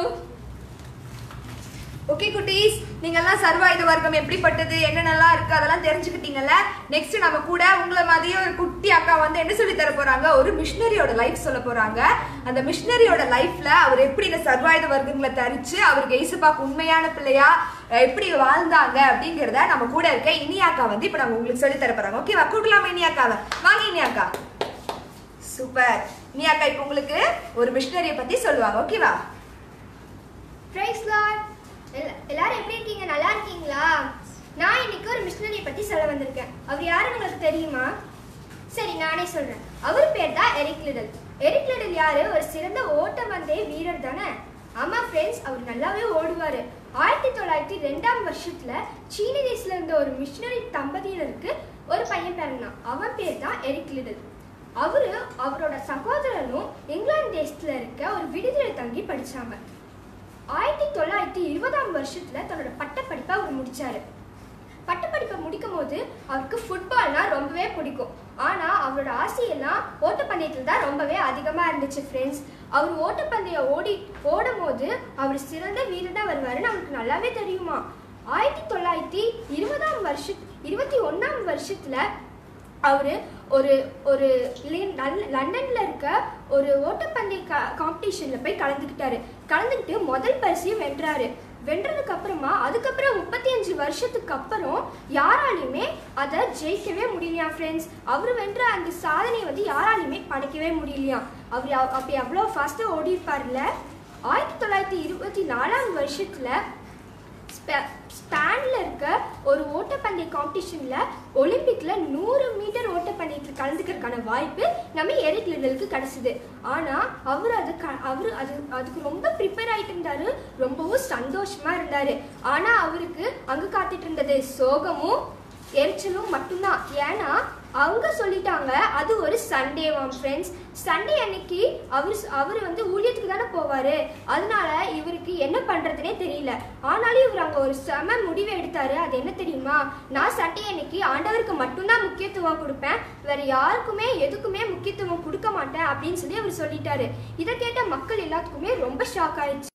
[SPEAKER 2] ஓகே குட்டீஸ் நீங்கெல்லாம் சர்வாயுத வர்க்கம் எப்படிப்பட்டது என்னென்னலாம் இருக்கு அதெல்லாம் தெரிஞ்சுக்கிட்டீங்கல்ல நெக்ஸ்ட் நம்ம கூட உங்களை மாதிரியே ஒரு குட்டி அக்கா வந்து என்ன சொல்லி தர போறாங்க ஒரு மிஷினரியோட லைஃப் சொல்ல போறாங்க அந்த மிஷினரியோட லைஃப்ல அவர் எப்படி இந்த சர்வாயுத வர்க்கங்களை தரிச்சு அவருக்கு இயேசுப்பாக்கு உண்மையான பிள்ளையா அஹ், எப்படி வாழ்ந்தாங்க அப்படிங்கறத நம்ம கூட இருக்க இனியாக்கா வந்து இப்ப நம்ம உங்களுக்கு சொல்லி தர போறாங்க ஓகேவா கூட்டலாமா இனியாக்காவை வாங்க இனியாக்கா சூப்பர் இனியாக்கா இப்ப உங்களுக்கு ஒரு மிஷினரியை பத்தி சொல்லுவாங்க ஓகேவா
[SPEAKER 3] பிரைஸ் லார்ட் எல்லாரும் எப்படி இருக்கீங்க நல்லா இருக்கீங்களா நான் இன்னைக்கு ஒரு மிஷினரியை பத்தி சொல்ல வந்திருக்கேன் அவர் யாருன்னு உங்களுக்கு தெரியுமா சரி நானே சொல்றேன் அவர் பேர் தான் எரிக் லிடல் எரிக் லிடல் யாரு ஒரு சிறந்த ஓட்டப்பந்தய வீரர் தானே ஆமா ஃப்ரெண்ட்ஸ் அவர் நல்லாவே ஓடுவாரு ஆயிரத்தி தொள்ளாயிரத்தி ரெண்டாம் வருஷத்துல சீன தேசத்துல இருந்த ஒரு மிஷினரி தம்பதியினருக்கு ஒரு பையன் பிறந்தான் அவன் பேர் தான் எரிக் லிடல் அவரு அவரோட சகோதரனும் இங்கிலாந்து தேசத்துல இருக்க ஒரு விடுதலை தங்கி படிச்சாங்க ஆயிரத்தி தொள்ளாயிரத்தி இருபதாம் வருஷத்துல தன்னோட பட்டப்படிப்பை அவர் முடிச்சாரு பட்டப்படிப்பை முடிக்கும் போது அவருக்கு ஃபுட்பால்னா ரொம்பவே பிடிக்கும் ஆனா அவரோட ஆசையெல்லாம் ஓட்டப்பந்தயத்துல தான் ரொம்பவே அதிகமா இருந்துச்சு ஃப்ரெண்ட்ஸ் அவர் ஓட்டப்பந்தயம் ஓடி ஓடும் போது அவர் சிறந்த வீரனா வருவாருன்னு அவருக்கு நல்லாவே தெரியுமா ஆயிரத்தி தொள்ளாயிரத்தி இருபதாம் வருஷ இருபத்தி ஒன்னாம் வருஷத்துல அவரு ஒரு ஒரு லின்- லண்ட- லண்டன்ல இருக்க ஒரு ஓட்டப்பந்தய காம்படிஷன்ல போய் கலந்துக்கிட்டாரு கலந்துக்கிட்டு முதல் பரிசையும் வென்றாரு வென்றதுக்கு அப்புறமா அதுக்கப்புறம் முப்பத்தி அஞ்சு வருஷத்துக்கு அப்புறம் யாராலையுமே அதை ஜெயிக்கவே முடியலையா ஃப்ரெண்ட்ஸ் அவர் வென்ற அந்த சாதனையை வந்து யாராலையுமே படைக்கவே முடியலையா அவர் அவ்- அப்படி அவ்வளோ ஃபாஸ்ட்டாக ஓடி இருப்பார்ல ஆயிரத்தி தொள்ளாயிரத்தி இருபத்தி நாலாம் வருஷத்துல ஸ்பே- ஸ்பேன்ல இருக்க ஒரு ஓட்டப்பந்தய காம்படிஷன்ல ஒலிம்பிக்ல நூறு மீட்டர் ஓட்டப்பந்தயத்தில் கலந்துக்கிறதுக்கான வாய்ப்பு நம்ம எரிக் லிடலுக்கு கிடைச்சது ஆனா அவர் அது க- அவரு அது அதுக்கு ரொம்ப ப்ரிப்பேர் ஆயிட்டு இருந்தாரு ரொம்பவும் சந்தோஷமா இருந்தாரு ஆனா அவருக்கு அங்க காத்துட்டு இருந்தது சோகமும் எரிச்சலும் மட்டும்தான் ஏன்னா அவங்க சொல்லிட்டாங்க அது ஒரு சண்டேவாம் ஃப்ரெண்ட்ஸ் சண்டே அன்னைக்கு அவர் அவர் வந்து ஊழியத்துக்கு தானே போவாரு அதனால இவருக்கு என்ன பண்றதுனே தெரியல ஆனாலும் இவர் அங்க ஒரு செம முடிவு எடுத்தாரு அது என்ன தெரியுமா நான் சண்டே அன்னைக்கு ஆண்டவருக்கு மட்டும்தான் முக்கியத்துவம் கொடுப்பேன் வேற யாருக்குமே எதுக்குமே முக்கியத்துவம் கொடுக்க மாட்டேன் அப்படின்னு சொல்லி அவர் சொல்லிட்டாரு இதை கேட்ட மக்கள் எல்லாத்துக்குமே ரொம்ப ஷாக் ஆயிடுச்சு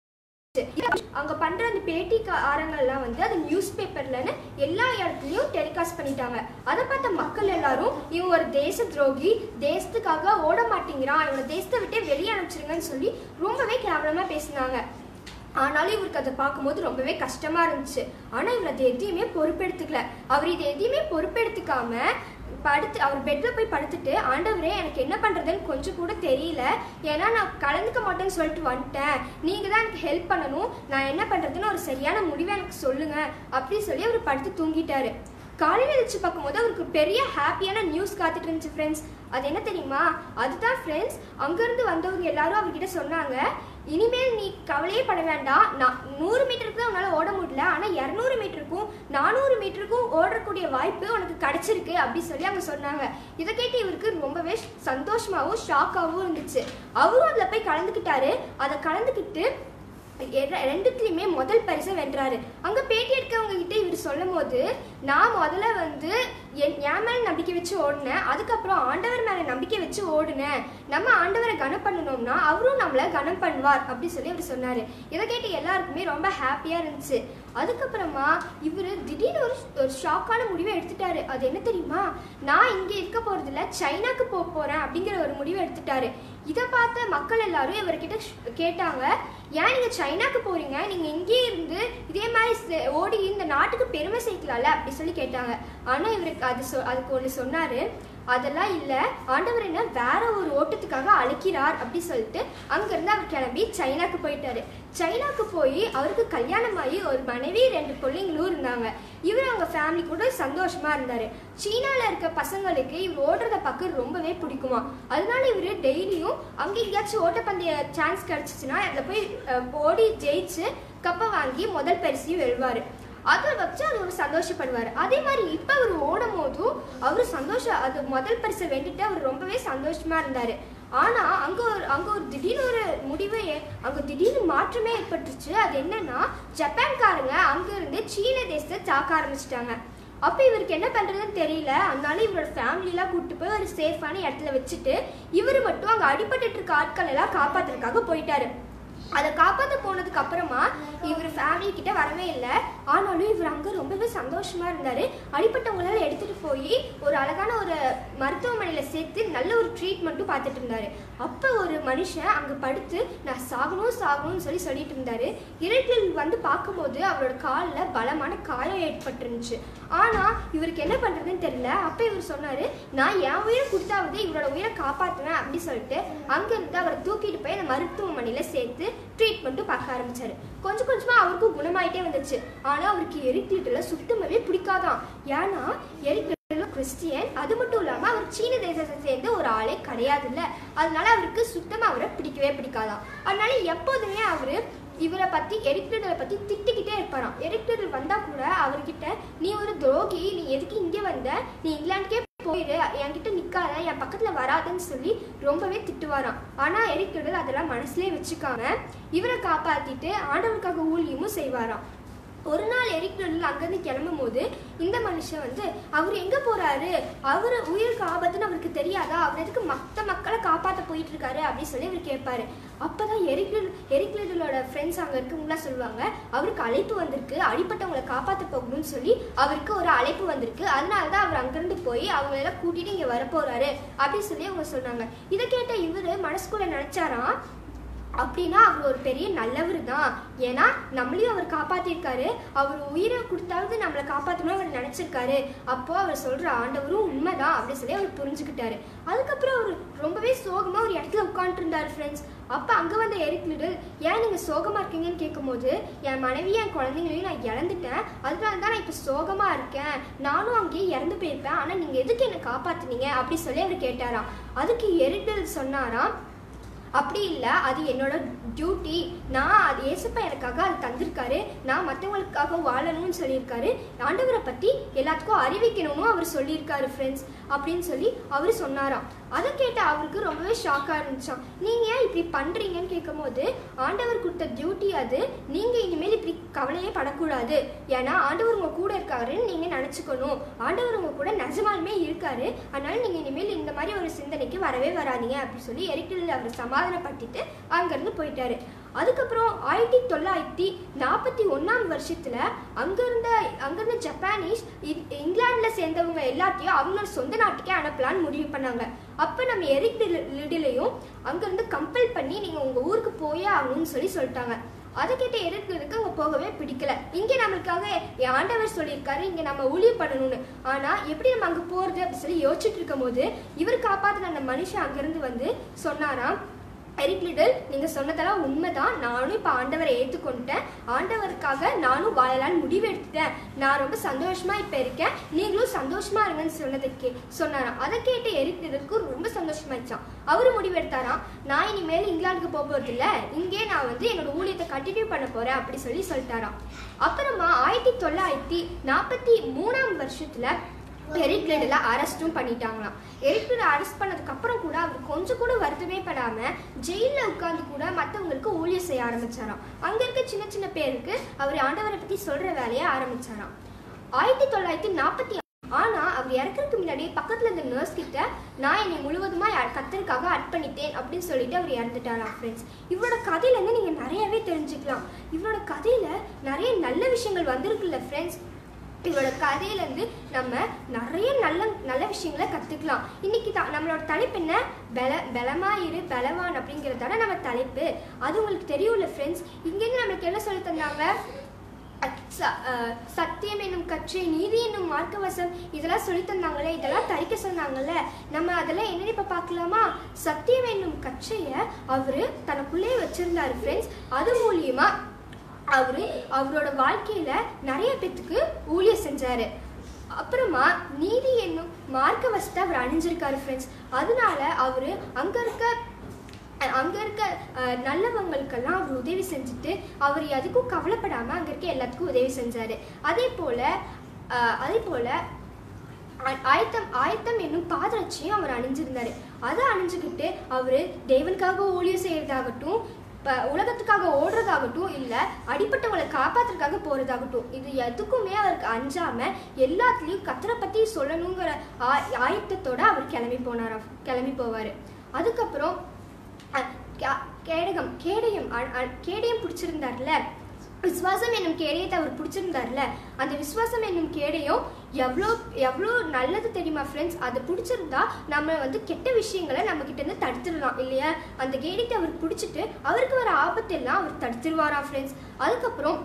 [SPEAKER 3] அங்க பண்ற அந்த பேட்டி ஆரங்கள்லாம் வந்து அது நியூஸ் பேப்பர்லன்னு எல்லா இடத்துலயும் டெலிகாஸ்ட் பண்ணிட்டாங்க அதை பார்த்த மக்கள் எல்லாரும் இவன் ஒரு தேச துரோகி தேசத்துக்காக ஓட மாட்டேங்கிறான் இவனை தேசத்தை விட்டே வெளியே அனுப்பிச்சிருங்கன்னு சொல்லி ரொம்பவே கேவலமா பேசினாங்க ஆனாலும் இவருக்கு அதை பார்க்கும்போது ரொம்பவே கஷ்டமா இருந்துச்சு ஆனா இவர் அதை எதையுமே பொறுப்பெடுத்துக்கல அவர் இதை எதையுமே பொறுப்பெடுத்துக்காம படுத்து அவர் பெட்ல போய் படுத்துட்டு ஆண்டவரே எனக்கு என்ன பண்றதுன்னு கொஞ்சம் கூட தெரியல ஏன்னா நான் கலந்துக்க மாட்டேன்னு சொல்லிட்டு வந்துட்டேன் நீங்க தான் எனக்கு ஹெல்ப் பண்ணணும் நான் என்ன பண்றதுன்னு ஒரு சரியான முடிவை எனக்கு சொல்லுங்க அப்படி சொல்லி அவர் படுத்து தூங்கிட்டாரு காலையில் எழுச்சு பார்க்கும்போது அவருக்கு பெரிய ஹாப்பியான நியூஸ் காத்துட்டு இருந்துச்சு ஃப்ரெண்ட்ஸ் அது என்ன தெரியுமா அதுதான் ஃப்ரெண்ட்ஸ் அங்கேருந்து வந்தவங்க எல்லாரும் அவர்கிட்ட சொன்னாங்க இனிமேல் நீ கவலையே பட வேண்டாம் நான் நூறு மீட்டருக்கு தான் உன்னால் ஓட முடியல ஆனால் இரநூறு மீட்டருக்கும் நானூறு மீட்டருக்கும் ஓடக்கூடிய வாய்ப்பு உனக்கு கிடைச்சிருக்கு அப்படி சொல்லி அவங்க சொன்னாங்க இதை கேட்டு இவருக்கு ரொம்பவே சந்தோஷமாகவும் ஷாக்காகவும் இருந்துச்சு அவரும் அதில் போய் கலந்துக்கிட்டாரு அதை கலந்துக்கிட்டு எர- ரெண்டுத்துலயுமே முதல் பரிசை வென்றாரு அங்க பேட்டி எடுக்கவங்க கிட்ட இவர் சொல்லும் போது நான் முதல்ல வந்து என் என் மேல நம்பிக்கை வச்சு ஓடினேன் அதுக்கப்புறம் ஆண்டவர் மேல நம்பிக்கை வச்சு ஓடினேன் நம்ம ஆண்டவரை கனம் பண்ணணும்னா அவரும் நம்மள கனம் பண்ணுவார் அப்படி சொல்லி அவர் சொன்னாரு இதை கேட்டு எல்லாருக்குமே ரொம்ப ஹாப்பியா இருந்துச்சு அதுக்கப்புறமா இவர் திடீர்னு ஒரு ஒரு ஷாக்கான முடிவை எடுத்துட்டாரு அது என்ன தெரியுமா நான் இங்க இருக்க போறதில்ல சைனாக்கு போக போறேன் அப்படிங்கிற ஒரு முடிவை எடுத்துட்டாரு இதை பார்த்த மக்கள் எல்லாரும் இவர்கிட்ட ஷ்- கேட்டாங்க ஏன் நீங்க சைனாக்கு போறீங்க நீங்க இங்கேயே இருந்து இதே மாதிரி செ- ஓடி இந்த நாட்டுக்கு பெருமை சேர்க்கலாம்ல அப்படி சொல்லி கேட்டாங்க ஆனா இவருக்கு அது சொ அதுக்கு ஒன்று சொன்னாரு
[SPEAKER 8] அதெல்லாம் இல்லை ஆண்டவர் என்ன வேற ஒரு ஓட்டத்துக்காக அழைக்கிறார் அப்படி சொல்லிட்டு அங்கேருந்து அவர் கிளம்பி சைனாக்கு போயிட்டாரு சைனாக்கு போய் அவருக்கு கல்யாணம் ஆகி ஒரு மனைவி ரெண்டு பிள்ளைங்களும் இருந்தாங்க இவர் அவங்க ஃபேமிலி கூட சந்தோஷமா இருந்தாரு சீனால இருக்க பசங்களுக்கு இவர் ஓடுறத பார்க்க ரொம்பவே பிடிக்குமா அதனால இவர் டெய்லியும் அங்க எங்கேயாச்சும் ஓட்டப்பந்தய சான்ஸ் கிடைச்சிச்சுன்னா அதுல போய் அஹ், ஓடி ஜெயிச்சு கப்பை வாங்கி முதல் பரிசையும் வெல்வாரு அதை வச்சு அது ஒரு சந்தோஷப்படுவார் அதே மாதிரி இப்போ அவர் ஓடும் போதும் அவர் சந்தோஷம் அது முதல் பரிசை வேண்டிட்டு அவர் ரொம்பவே சந்தோஷமா இருந்தாரு ஆனா அங்க ஒரு அங்க ஒரு திடீர்னு ஒரு முடிவே அங்க திடீர்னு மாற்றமே ஏற்பட்டுருச்சு அது என்னன்னா ஜப்பான்காரங்க அங்க இருந்து சீன தேசத்தை தாக்க ஆரம்பிச்சிட்டாங்க அப்ப இவருக்கு என்ன பண்றதுன்னு தெரியல அதனால இவரோட ஃபேமிலிலாம் கூப்பிட்டு போய் ஒரு சேஃபான இடத்துல வச்சுட்டு இவர் மட்டும் அங்க அடிபட்டுட்டு இருக்க ஆட்கள் எல்லாம் காப்பாத்துறதுக்காக போயிட்டாரு அதை காப்பாற்ற போனதுக்கு அப்புறமா இவர் ஃபேமிலி கிட்ட வரவே இல்லை ஆனாலும் இவர் அங்கே ரொம்பவே சந்தோஷமா இருந்தாரு அடிப்பட்டவங்களால எடுத்துட்டு போய் ஒரு அழகான ஒரு மருத்துவமனையில் சேர்த்து நல்ல ஒரு ட்ரீட்மெண்ட்டும் பார்த்துட்டு இருந்தாரு அப்போ ஒரு மனுஷன் அங்கே படுத்து நான் சாகணும் சாகணும்னு சொல்லி சொல்லிட்டு இருந்தாரு இறைகள் வந்து பார்க்கும்போது அவரோட காலில் பலமான காயம் ஏற்பட்டிருந்துச்சு ஆனால் இவருக்கு என்ன பண்ணுறதுன்னு தெரியல அப்போ இவர் சொன்னார் நான் என் உயிரை கொடுத்தாவது இவரோட உயிரை காப்பாற்றுவேன் அப்படி சொல்லிட்டு அங்கேருந்து அவரை தூக்கிட்டு போய் அந்த மருத்துவமனையில் சேர்த்து ட்ரீட்மெண்ட்டும் பார்க்க ஆரம்பிச்சாரு கொஞ்சம் கொஞ்சமாக அவருக்கும் குணமாயிட்டே வந்துச்சு ஆனால் அவருக்கு எரிக்டீட்டில் சுத்தமாகவே பிடிக்காதான் ஏன்னா எரிக் கிறிஸ்டியன் அது மட்டும் இல்லாமல் அவர் சீன தேசத்தை சேர்ந்த ஒரு ஆளே கிடையாதுல்ல அதனால அவருக்கு சுத்தமாக அவரை பிடிக்கவே பிடிக்காதாம் அதனால எப்போதுமே அவர் இவரை பற்றி எரிக்டரை பற்றி திட்டிக்கிட்டே இருப்பாராம் எரிக்டர் வந்தால் கூட அவர்கிட்ட நீ ஒரு துரோகி நீ எதுக்கு இங்கே வந்த நீ இங்கிலாந்துக்கே போயிடு என்கிட்ட நிக்காத என் பக்கத்துல வராதுன்னு சொல்லி ரொம்பவே திட்டுவாராம் ஆனா எரிக்டர் அதெல்லாம் மனசுலயே வச்சுக்காம இவரை காப்பாத்திட்டு ஆண்டவருக்காக ஊழியமும் செய்வாராம் ஒரு நாள் எரிக்டரில் அங்கேருந்து கிளம்பும் போது இந்த மனுஷன் வந்து அவர் எங்கே போறாரு அவர் உயிருக்கு ஆபத்துன்னு அவருக்கு தெரியாதா அவர் எதுக்கு மற்ற மக்களை காப்பாற்ற போயிட்டு இருக்காரு அப்படின்னு சொல்லி அவர் கேட்பாரு அப்பதான் எரிக்டர் எரிக்டரோட ஃப்ரெண்ட்ஸ் அங்கே இருக்கவங்களாம் சொல்லுவாங்க அவருக்கு அழைப்பு வந்திருக்கு அடிப்பட்டவங்களை காப்பாற்ற போகணும்னு சொல்லி அவருக்கு ஒரு அழைப்பு வந்திருக்கு அதனால தான் அவர் அங்கேருந்து போய் அவங்களெல்லாம் கூட்டிட்டு இங்கே வரப்போறாரு அப்படின்னு சொல்லி அவங்க சொன்னாங்க இதை கேட்ட இவர் மனசுக்குள்ள நினைச்சாராம் அப்படின்னா அவர் ஒரு பெரிய நல்லவர் தான் ஏன்னா நம்மளையும் அவர் காப்பாத்திருக்காரு அவர் உயிரை கொடுத்தாவது நம்மளை காப்பாற்றணும் அவர் நினைச்சிருக்காரு அப்போ அவர் சொல்ற ஆண்டவரும் உண்மைதான் அப்படின்னு சொல்லி அவர் புரிஞ்சுக்கிட்டாரு அதுக்கப்புறம் அவர் ரொம்பவே சோகமா ஒரு இடத்துல உட்காந்துட்டு இருந்தாரு ஃப்ரெண்ட்ஸ் அப்போ அங்கே வந்த எரிக் லிடில் ஏன் நீங்கள் சோகமாக இருக்கீங்கன்னு கேட்கும்போது என் மனைவி என் குழந்தைங்களையும் நான் இழந்துட்டேன் அதனால தான் நான் இப்போ சோகமாக இருக்கேன் நானும் அங்கேயே இறந்து போயிருப்பேன் ஆனால் நீங்கள் எதுக்கு என்னை காப்பாத்துனீங்க அப்படி சொல்லி அவர் கேட்டாராம் அதுக்கு எரிக் சொன்னாராம் அப்படி இல்லை அது என்னோட டியூட்டி நான் அது ஏசப்பா எனக்காக அது தந்திருக்காரு நான் மற்றவங்களுக்காக வாழணும்னு சொல்லியிருக்காரு ஆண்டவரை பற்றி எல்லாத்துக்கும் அறிவிக்கணும்னு அவர் சொல்லியிருக்காரு ஃப்ரெண்ட்ஸ் அப்படின்னு சொல்லி அவர் சொன்னாராம் அதை கேட்ட அவருக்கு ரொம்பவே ஷாக்காக இருந்துச்சாம் நீங்கள் ஏன் இப்படி பண்ணுறீங்கன்னு கேட்கும்போது ஆண்டவர் கொடுத்த டியூட்டி அது நீங்கள் இனிமேல் இப்படி கவலையே படக்கூடாது ஏன்னா ஆண்டவர் உங்க கூட இருக்காருன்னு நீங்கள் நினச்சிக்கணும் ஆண்டவர் உங்க கூட நிஜமாலுமே இருக்காரு அதனால நீங்கள் இனிமேல் இந்த மாதிரி ஒரு சிந்தனைக்கு வரவே வராதீங்க அப்படி சொல்லி எரிக்கலில் அவர் சமாதானப்படுத்திட்டு அங்கேருந்து போயிட்டாரு அதுக்கப்புறம் ஆயிரத்தி தொள்ளாயிரத்தி நாற்பத்தி ஒன்றாம் வருஷத்தில் அங்கேருந்த அங்கேருந்த ஜப்பானீஸ் இ- இங்கிலாந்துல சேர்ந்தவங்க எல்லாத்தையும் அவங்களோட சொந்த நாட்டுக்கே அனுப்பலான்னு முடிவு பண்ணாங்க அப்போ நம்ம எரிக் லிடி- லிடிலையும் அங்கேருந்து கம்பல் பண்ணி நீங்கள் உங்கள் ஊருக்கு போயே ஆகணும்னு சொல்லி சொல்லிட்டாங்க அதை கேட்ட எரிக்கிறதுக்கு அங்கே போகவே பிடிக்கல இங்கே நம்மளுக்காக என் ஆண்டவர் சொல்லியிருக்காரு இங்கே நம்ம ஊழியம் பண்ணணும்னு ஆனால் எப்படி நம்ம அங்கே போகிறது அப்படி சொல்லி யோசிச்சுட்டு இருக்கும் போது இவர் காப்பாற்றின அந்த மனுஷன் அங்கேருந்து வந்து சொன்னாராம் எரிக் லிடில் நீங்கள் சொன்னதெல்லாம் உண்மைதான் நானும் இப்போ ஆண்டவரை ஏற்றுக்கொண்டேன் ஆண்டவருக்காக நானும் வாழலான்னு முடிவு எடுத்துட்டேன் நான் ரொம்ப சந்தோஷமா இப்போ இருக்கேன் நீங்களும் சந்தோஷமா இருங்கன்னு சொன்னதுக்கு சொன்னாராம் அதை கேட்டு எரிக் லிடிலுக்கு ரொம்ப சந்தோஷமாயிடுச்சான் அவரு முடிவெடுத்தாராம் நான் இனிமேல் இங்கிலாந்துக்கு போக போகிறது இல்லை இங்கே நான் வந்து என்னோட ஊழியத்தை கண்டினியூ பண்ண போறேன் அப்படி சொல்லி சொல்லிட்டாராம் அப்புறமா ஆயிரத்தி தொள்ளாயிரத்தி நாற்பத்தி மூணாம் வருஷத்துல எரிக் லிடில் அரெஸ்ட்டும் பண்ணிட்டாங்களாம் எரிக் லிடில் அரெஸ்ட் பண்ணதுக்கு அப்புறம் கூட அவர் கொஞ்சம் கூட வருத்தமே படாம ஜெயில்ல உட்கார்ந்து கூட மற்றவங்களுக்கு ஊழியம் செய்ய ஆரம்பிச்சாராம் அங்க இருக்க சின்ன சின்ன பேருக்கு அவர் ஆண்டவரை பத்தி சொல்ற வேலையை ஆரம்பிச்சாராம் ஆயிரத்தி தொள்ளாயிரத்தி நாற்பத்தி ஆனா அவர் இறக்கறதுக்கு முன்னாடி பக்கத்துல இருந்த நர்ஸ் கிட்ட நான் என்னை முழுவதுமா யா- கர்த்தருக்காக அர்ப்பணித்தேன் அப்படின்னு சொல்லிட்டு அவர் இறந்துட்டாராம் ஃப்ரெண்ட்ஸ் இவரோட கதையில இருந்து நீங்க நிறையவே தெரிஞ்சுக்கலாம் இவரோட கதையில நிறைய நல்ல விஷயங்கள் வந்திருக்குல்ல ஃப்ரெண்ட்ஸ் இவரோட கதையில இருந்து நம்ம நிறைய நல்ல நல்ல விஷயங்களை கத்துக்கலாம் இன்னைக்கு த- நம்மளோட தலைப்பு என்ன பல பலமா இரு பலவான் அப்படிங்கிறதான நம்ம தலைப்பு அது உங்களுக்கு தெரியும்ல ஃப்ரெண்ட்ஸ் இங்கேருந்து நம்மளுக்கு என்ன சொல்லி தந்தாங்க ச- அஹ், சத்தியம் என்னும் கற்றை நீதி என்னும் மார்க்கவசம் இதெல்லாம் சொல்லி தந்தாங்களே இதெல்லாம் தரிக்க சொன்னாங்கல்ல நம்ம அதெல்லாம் என்னன்னு இப்ப பார்க்கலாமா சத்தியம் என்னும் கற்றைய அவரு தனக்குள்ளே வச்சிருந்தாரு ஃப்ரெண்ட்ஸ் அது மூலியமா அவரு அவரோட வாழ்க்கையில நிறைய பேத்துக்கு ஊழியம் செஞ்சாரு அப்புறமா நீதி என்னும் மார்க்க வசத்தை அவர் அணிஞ்சிருக்காரு ஃப்ரெண்ட்ஸ் அதனால அவரு அங்க இருக்க அஹ் அங்க இருக்க அஹ், நல்லவங்களுக்கெல்லாம் அவர் உதவி செஞ்சுட்டு அவர் எதுக்கும் கவலைப்படாம அங்க இருக்க எல்லாத்துக்கும் உதவி செஞ்சாரு அதே போல அஹ், அதே போல ஆ- ஆயத்தம் ஆயத்தம் என்னும் பாதரட்சியும் அவர் அணிஞ்சிருந்தாரு அதை அணிஞ்சுக்கிட்டு அவர் தேவனுக்காக ஊழியம் செய்யறதாகட்டும் இப்போ உலகத்துக்காக ஓடுறதாகட்டும் இல்லை அடிப்பட்டவங்களை காப்பாத்துறதுக்காக போறதாகட்டும் இது எதுக்குமே அவருக்கு அஞ்சாம எல்லாத்துலேயும் கத்தரை பத்தி சொல்லணுங்கிற ஆ- ஆயத்தத்தோட அவர் கிளம்பி போனாரா கிளம்பி போவாரு அதுக்கப்புறம் அஹ், கே- கேடகம் கேடயம் அ- அ- கேடயம் பிடிச்சிருந்தார்ல விசுவாசம் என்னும் கேடயத்தை அவர் பிடிச்சிருந்தார்ல அந்த விசுவாசம் என்னும் கேடயம் எவ்வளோ எவ்வளோ நல்லது தெரியுமா ஃப்ரெண்ட்ஸ் அதை பிடிச்சிருந்தா நம்ம வந்து கெட்ட விஷயங்களை நம்ம கிட்ட இருந்து தடுத்துடலாம் இல்லையா அந்த கேடயத்தை அவர் பிடிச்சிட்டு அவருக்கு வர ஆபத்தெல்லாம் அவர் தடுத்துருவாரா ஃப்ரெண்ட்ஸ் அதுக்கப்புறம்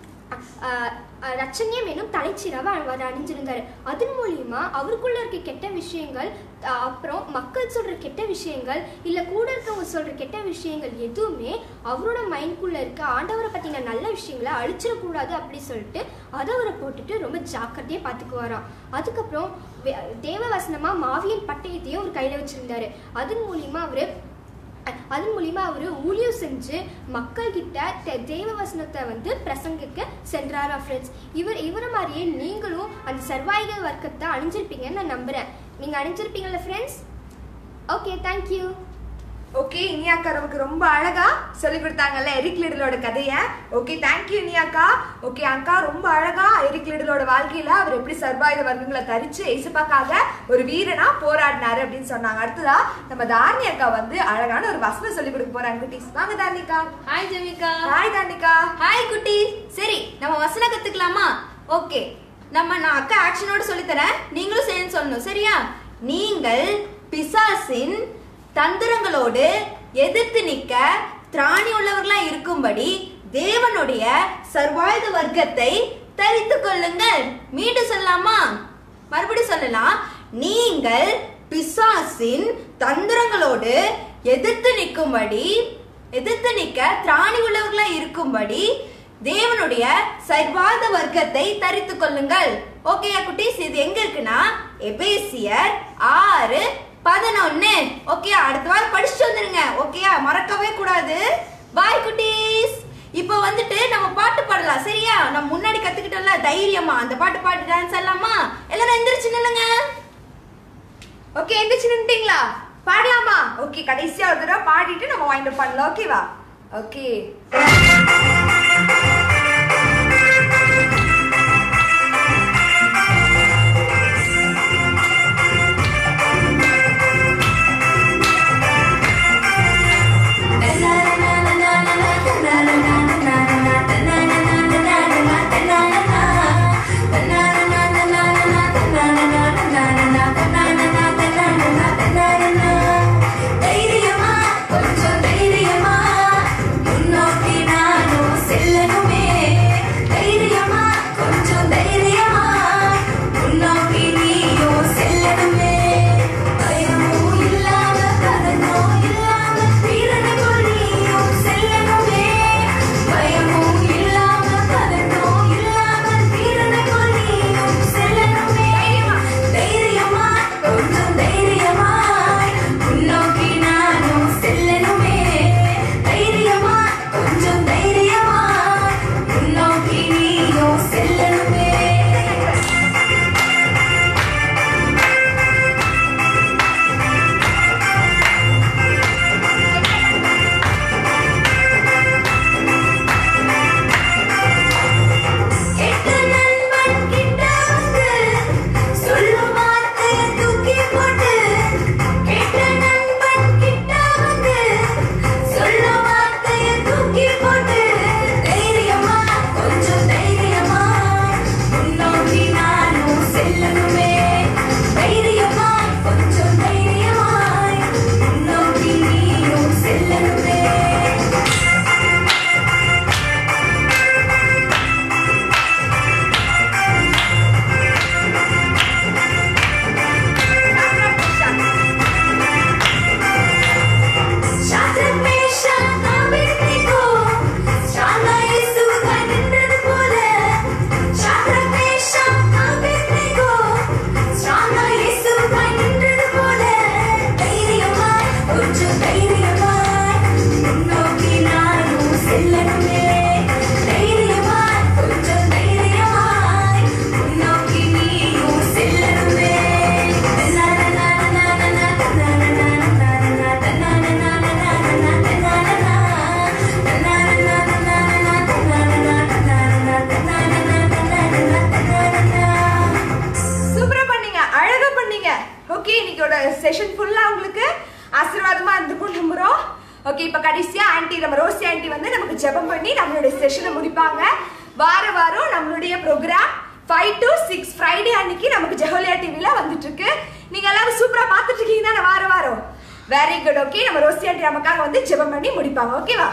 [SPEAKER 8] அஹ், அஹ், ரட்சண்யம் என்னும் தலைச்சீராவை அவர் அணிஞ்சிருந்தாரு அதன் மூலியமா அவருக்குள்ள இருக்க கெட்ட விஷயங்கள் அஹ், அப்புறம் மக்கள் சொல்ற கெட்ட விஷயங்கள் இல்ல கூட இருக்கவங்க சொல்ற கெட்ட விஷயங்கள் எதுவுமே அவரோட மைண்ட்குள்ள இருக்க ஆண்டவரை பத்தின நல்ல விஷயங்களை அழிச்சிடக்கூடாது அப்படி சொல்லிட்டு அதை அவரை போட்டுட்டு ரொம்ப ஜாக்கிரதையா பாத்துக்குவாராம் அதுக்கப்புறம் வே- தேவவசனமா மாவியன் பட்டயத்தையும் அவர் கையில வச்சிருந்தாரு அதன் மூலியமா அவரு அதன் மூலியமா அவரு ஊழியம் செஞ்சு மக்கள் கிட்ட தே- தேவ வசனத்தை வந்து பிரசங்கிக்க சென்றாரா ஃப்ரெண்ட்ஸ் இவர் இவரை மாதிரியே நீங்களும் அந்த சர்வாயுக வர்க்கத்தை அணிஞ்சிருப்பீங்கன்னு நான் நம்புறேன் நீங்க அணிஞ்சிருப்பீங்கல்ல ஃப்ரெண்ட்ஸ் ஓகே தேங்க்யூ
[SPEAKER 2] ஓகே இனியாக்கா நமக்கு ரொம்ப அழகா சொல்லி கொடுத்தாங்கல்ல எரிக் லிடலோட கதைய ஓகே தேங்க்யூ இனியாக்கா ஓகே அக்கா ரொம்ப அழகா எரிக் லிடலோட வாழ்க்கையில அவர் எப்படி சர்வாயுத வர்க்கங்களை தரிச்சு இசப்பாக்காக ஒரு வீரனா போராடினாரு அப்படின்னு சொன்னாங்க அடுத்ததா நம்ம தாரணி அக்கா வந்து அழகான ஒரு வசனம் சொல்லி கொடுக்க போறாங்க குட்டீஸ் வாங்க தாரணிக்கா
[SPEAKER 5] ஹாய் ஜெமிகா
[SPEAKER 2] ஹாய் தாரணிக்கா
[SPEAKER 5] ஹாய் குட்டி சரி நம்ம வசனம் கத்துக்கலாமா ஓகே நம்ம நான் அக்கா ஆக்ஷனோட சொல்லி தரேன் நீங்களும் சேர்ந்து சொல்லணும் சரியா நீங்கள் பிசாசின் தந்திரங்களோடு எதிர்த்து நிற்க திராணி உள்ளவர்களா இருக்கும்படி தேவனுடைய சர்வாயுத வர்க்கத்தை தரித்துக் கொள்ளுங்கள் மீண்டும் சொல்லலாமா மறுபடி சொல்லலாம் நீங்கள் பிசாசின் தந்திரங்களோடு எதிர்த்து நிற்கும்படி எதிர்த்து நிற்க திராணி உள்ளவர்களா இருக்கும்படி தேவனுடைய சர்வாத வர்க்கத்தை தரித்துக் கொள்ளுங்கள் ஓகேயா குட்டீஸ் இது எங்க இருக்குன்னா எபேசியர் ஆறு பதினொன்னு ஓகே அடுத்த வாரம் படிச்சுட்டு வந்துருங்க ஓகேயா மறக்கவே கூடாது பாய் குட்டீஸ் இப்போ வந்துட்டு நம்ம பாட்டு பாடலாம் சரியா நம்ம முன்னாடி கத்துக்கிட்டோம்ல தைரியமா அந்த பாட்டு பாட்டு டான்ஸ் ஆடலாமா எல்லாரும் எந்திரிச்சு நில்லுங்க
[SPEAKER 2] ஓகே எந்திரிச்சு நின்னுட்டீங்களா பாடலாமா ஓகே கடைசியா ஒரு தடவை பாடிட்டு நம்ம வாங்கிட்டு பண்ணலாம் ஓகேவா ஓகே
[SPEAKER 9] தைரியமா கொஞ்சம் தைரியமா முன்னோக்கி நானும்
[SPEAKER 2] செஷன் ஃபுல்லா உங்களுக்கு ஆசீர்வாதமா இருந்துக்கும் நம்புறோம் ஓகே இப்ப கடைசியா ஆன்ட்டி நம்ம ரோசி ஆன்ட்டி வந்து நமக்கு ஜெபம் பண்ணி நம்மளுடைய செஷனை முடிப்பாங்க வார வாரம் நம்மளுடைய programme five to six Friday அன்னைக்கு நமக்கு ஜெஹோலியா டிவில வந்துட்டு இருக்கு நீங்க எல்லாரும் சூப்பரா பார்த்துட்டு இருக்கீங்க தானே வார வாரம் வெரி குட் ஓகே நம்ம ரோசி ஆண்டி நமக்காக வந்து ஜெபம் பண்ணி முடிப்பாங்க ஓகேவா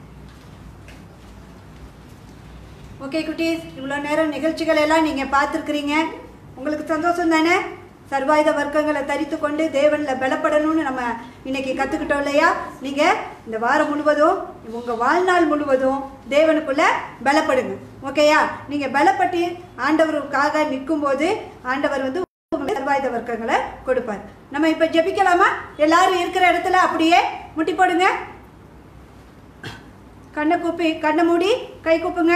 [SPEAKER 4] ஓகே குட்டீஸ் இவ்வளோ நேரம் நிகழ்ச்சிகள் எல்லாம் நீங்கள் பார்த்துருக்குறீங்க உங்களுக்கு சந்தோஷம் தானே சர்வாயுத வர்க்கங்களை தரித்து கொண்டு தேவனில் பலப்படணும்னு நம்ம இன்னைக்கு கற்றுக்கிட்டோம் இல்லையா நீங்கள் இந்த வாரம் முழுவதும் உங்கள் வாழ்நாள் முழுவதும் தேவனுக்குள்ள பலப்படுங்க ஓகேயா நீங்கள் பலப்பட்டு ஆண்டவருக்காக நிற்கும்போது ஆண்டவர் வந்து உங்களுக்கு சர்வாயுத வர்க்கங்களை கொடுப்பார் நம்ம இப்போ ஜெபிக்கலாமா எல்லாரும் இருக்கிற இடத்துல அப்படியே முட்டி போடுங்க கண்ணை கூப்பி கண்ணை மூடி கை கூப்புங்க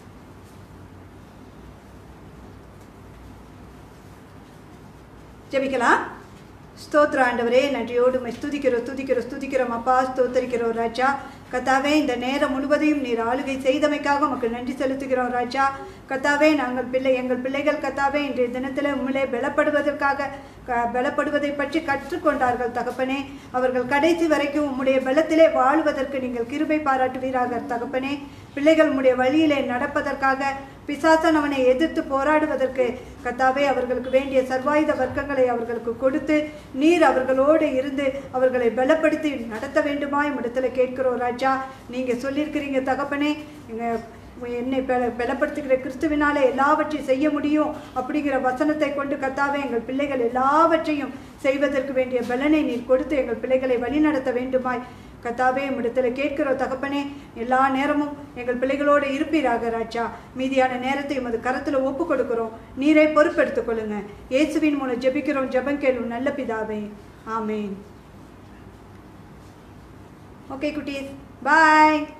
[SPEAKER 4] ஜெபிக்கலாம் ஸ்தோத்திர ஆண்டவரே நன்றியோடு உம்மை ஸ்துதிக்கிறோம் துதிக்கிறோம் ஸ்துதிக்கிறோம் அப்பா ஸ்தோத்தரிக்கிறோம் ராஜா கத்தாவே இந்த நேரம் முழுவதையும் நீர் ஆளுகை செய்தமைக்காக உமக்கு நன்றி செலுத்துகிறோம் ராஜா கத்தாவே நாங்கள் பிள்ளை எங்கள் பிள்ளைகள் கத்தாவே இன்றைய தினத்தில் உண்மையிலே பலப்படுவதற்காக க- பலப்படுவதை பற்றி கற்றுக்கொண்டார்கள் தகப்பனே அவர்கள் கடைசி வரைக்கும் உம்முடைய பலத்திலே வாழ்வதற்கு நீங்கள் கிருபை பாராட்டுவீராக தகப்பனே பிள்ளைகள் உம்முடைய வழியிலே நடப்பதற்காக பிசாசன் அவனை எதிர்த்து போராடுவதற்கு கத்தாவே அவர்களுக்கு வேண்டிய சர்வாயுத வர்க்கங்களை அவர்களுக்கு கொடுத்து நீர் அவர்களோடு இருந்து அவர்களை பலப்படுத்தி நடத்த வேண்டுமாய் இடத்துல கேட்கிறோம் ராஜா நீங்க சொல்லியிருக்கிறீங்க தகப்பனே இங்க என்னை பல பலப்படுத்துகிற கிறிஸ்துவினாலே எல்லாவற்றையும் செய்ய முடியும் அப்படிங்கிற வசனத்தை கொண்டு கத்தாவே எங்கள் பிள்ளைகள் எல்லாவற்றையும் செய்வதற்கு வேண்டிய பலனை நீர் கொடுத்து எங்கள் பிள்ளைகளை வழிநடத்த வேண்டுமாய் கத்தாவே உம்மிடத்தில் கேட்கிறோம் தகப்பனே எல்லா நேரமும் எங்கள் பிள்ளைகளோடு இருப்பீராக ராஜா மீதியான நேரத்தை உமது கரத்தில் ஒப்பு கொடுக்கிறோம் நீரை பொறுப்பெடுத்துக் கொள்ளுங்க இயேசுவின் மூலம் ஜெபிக்கிறோம் ஜெபம் கேளும் நல்ல பிதாவே ஆமேன் ஓகே குட்டீஸ் பாய்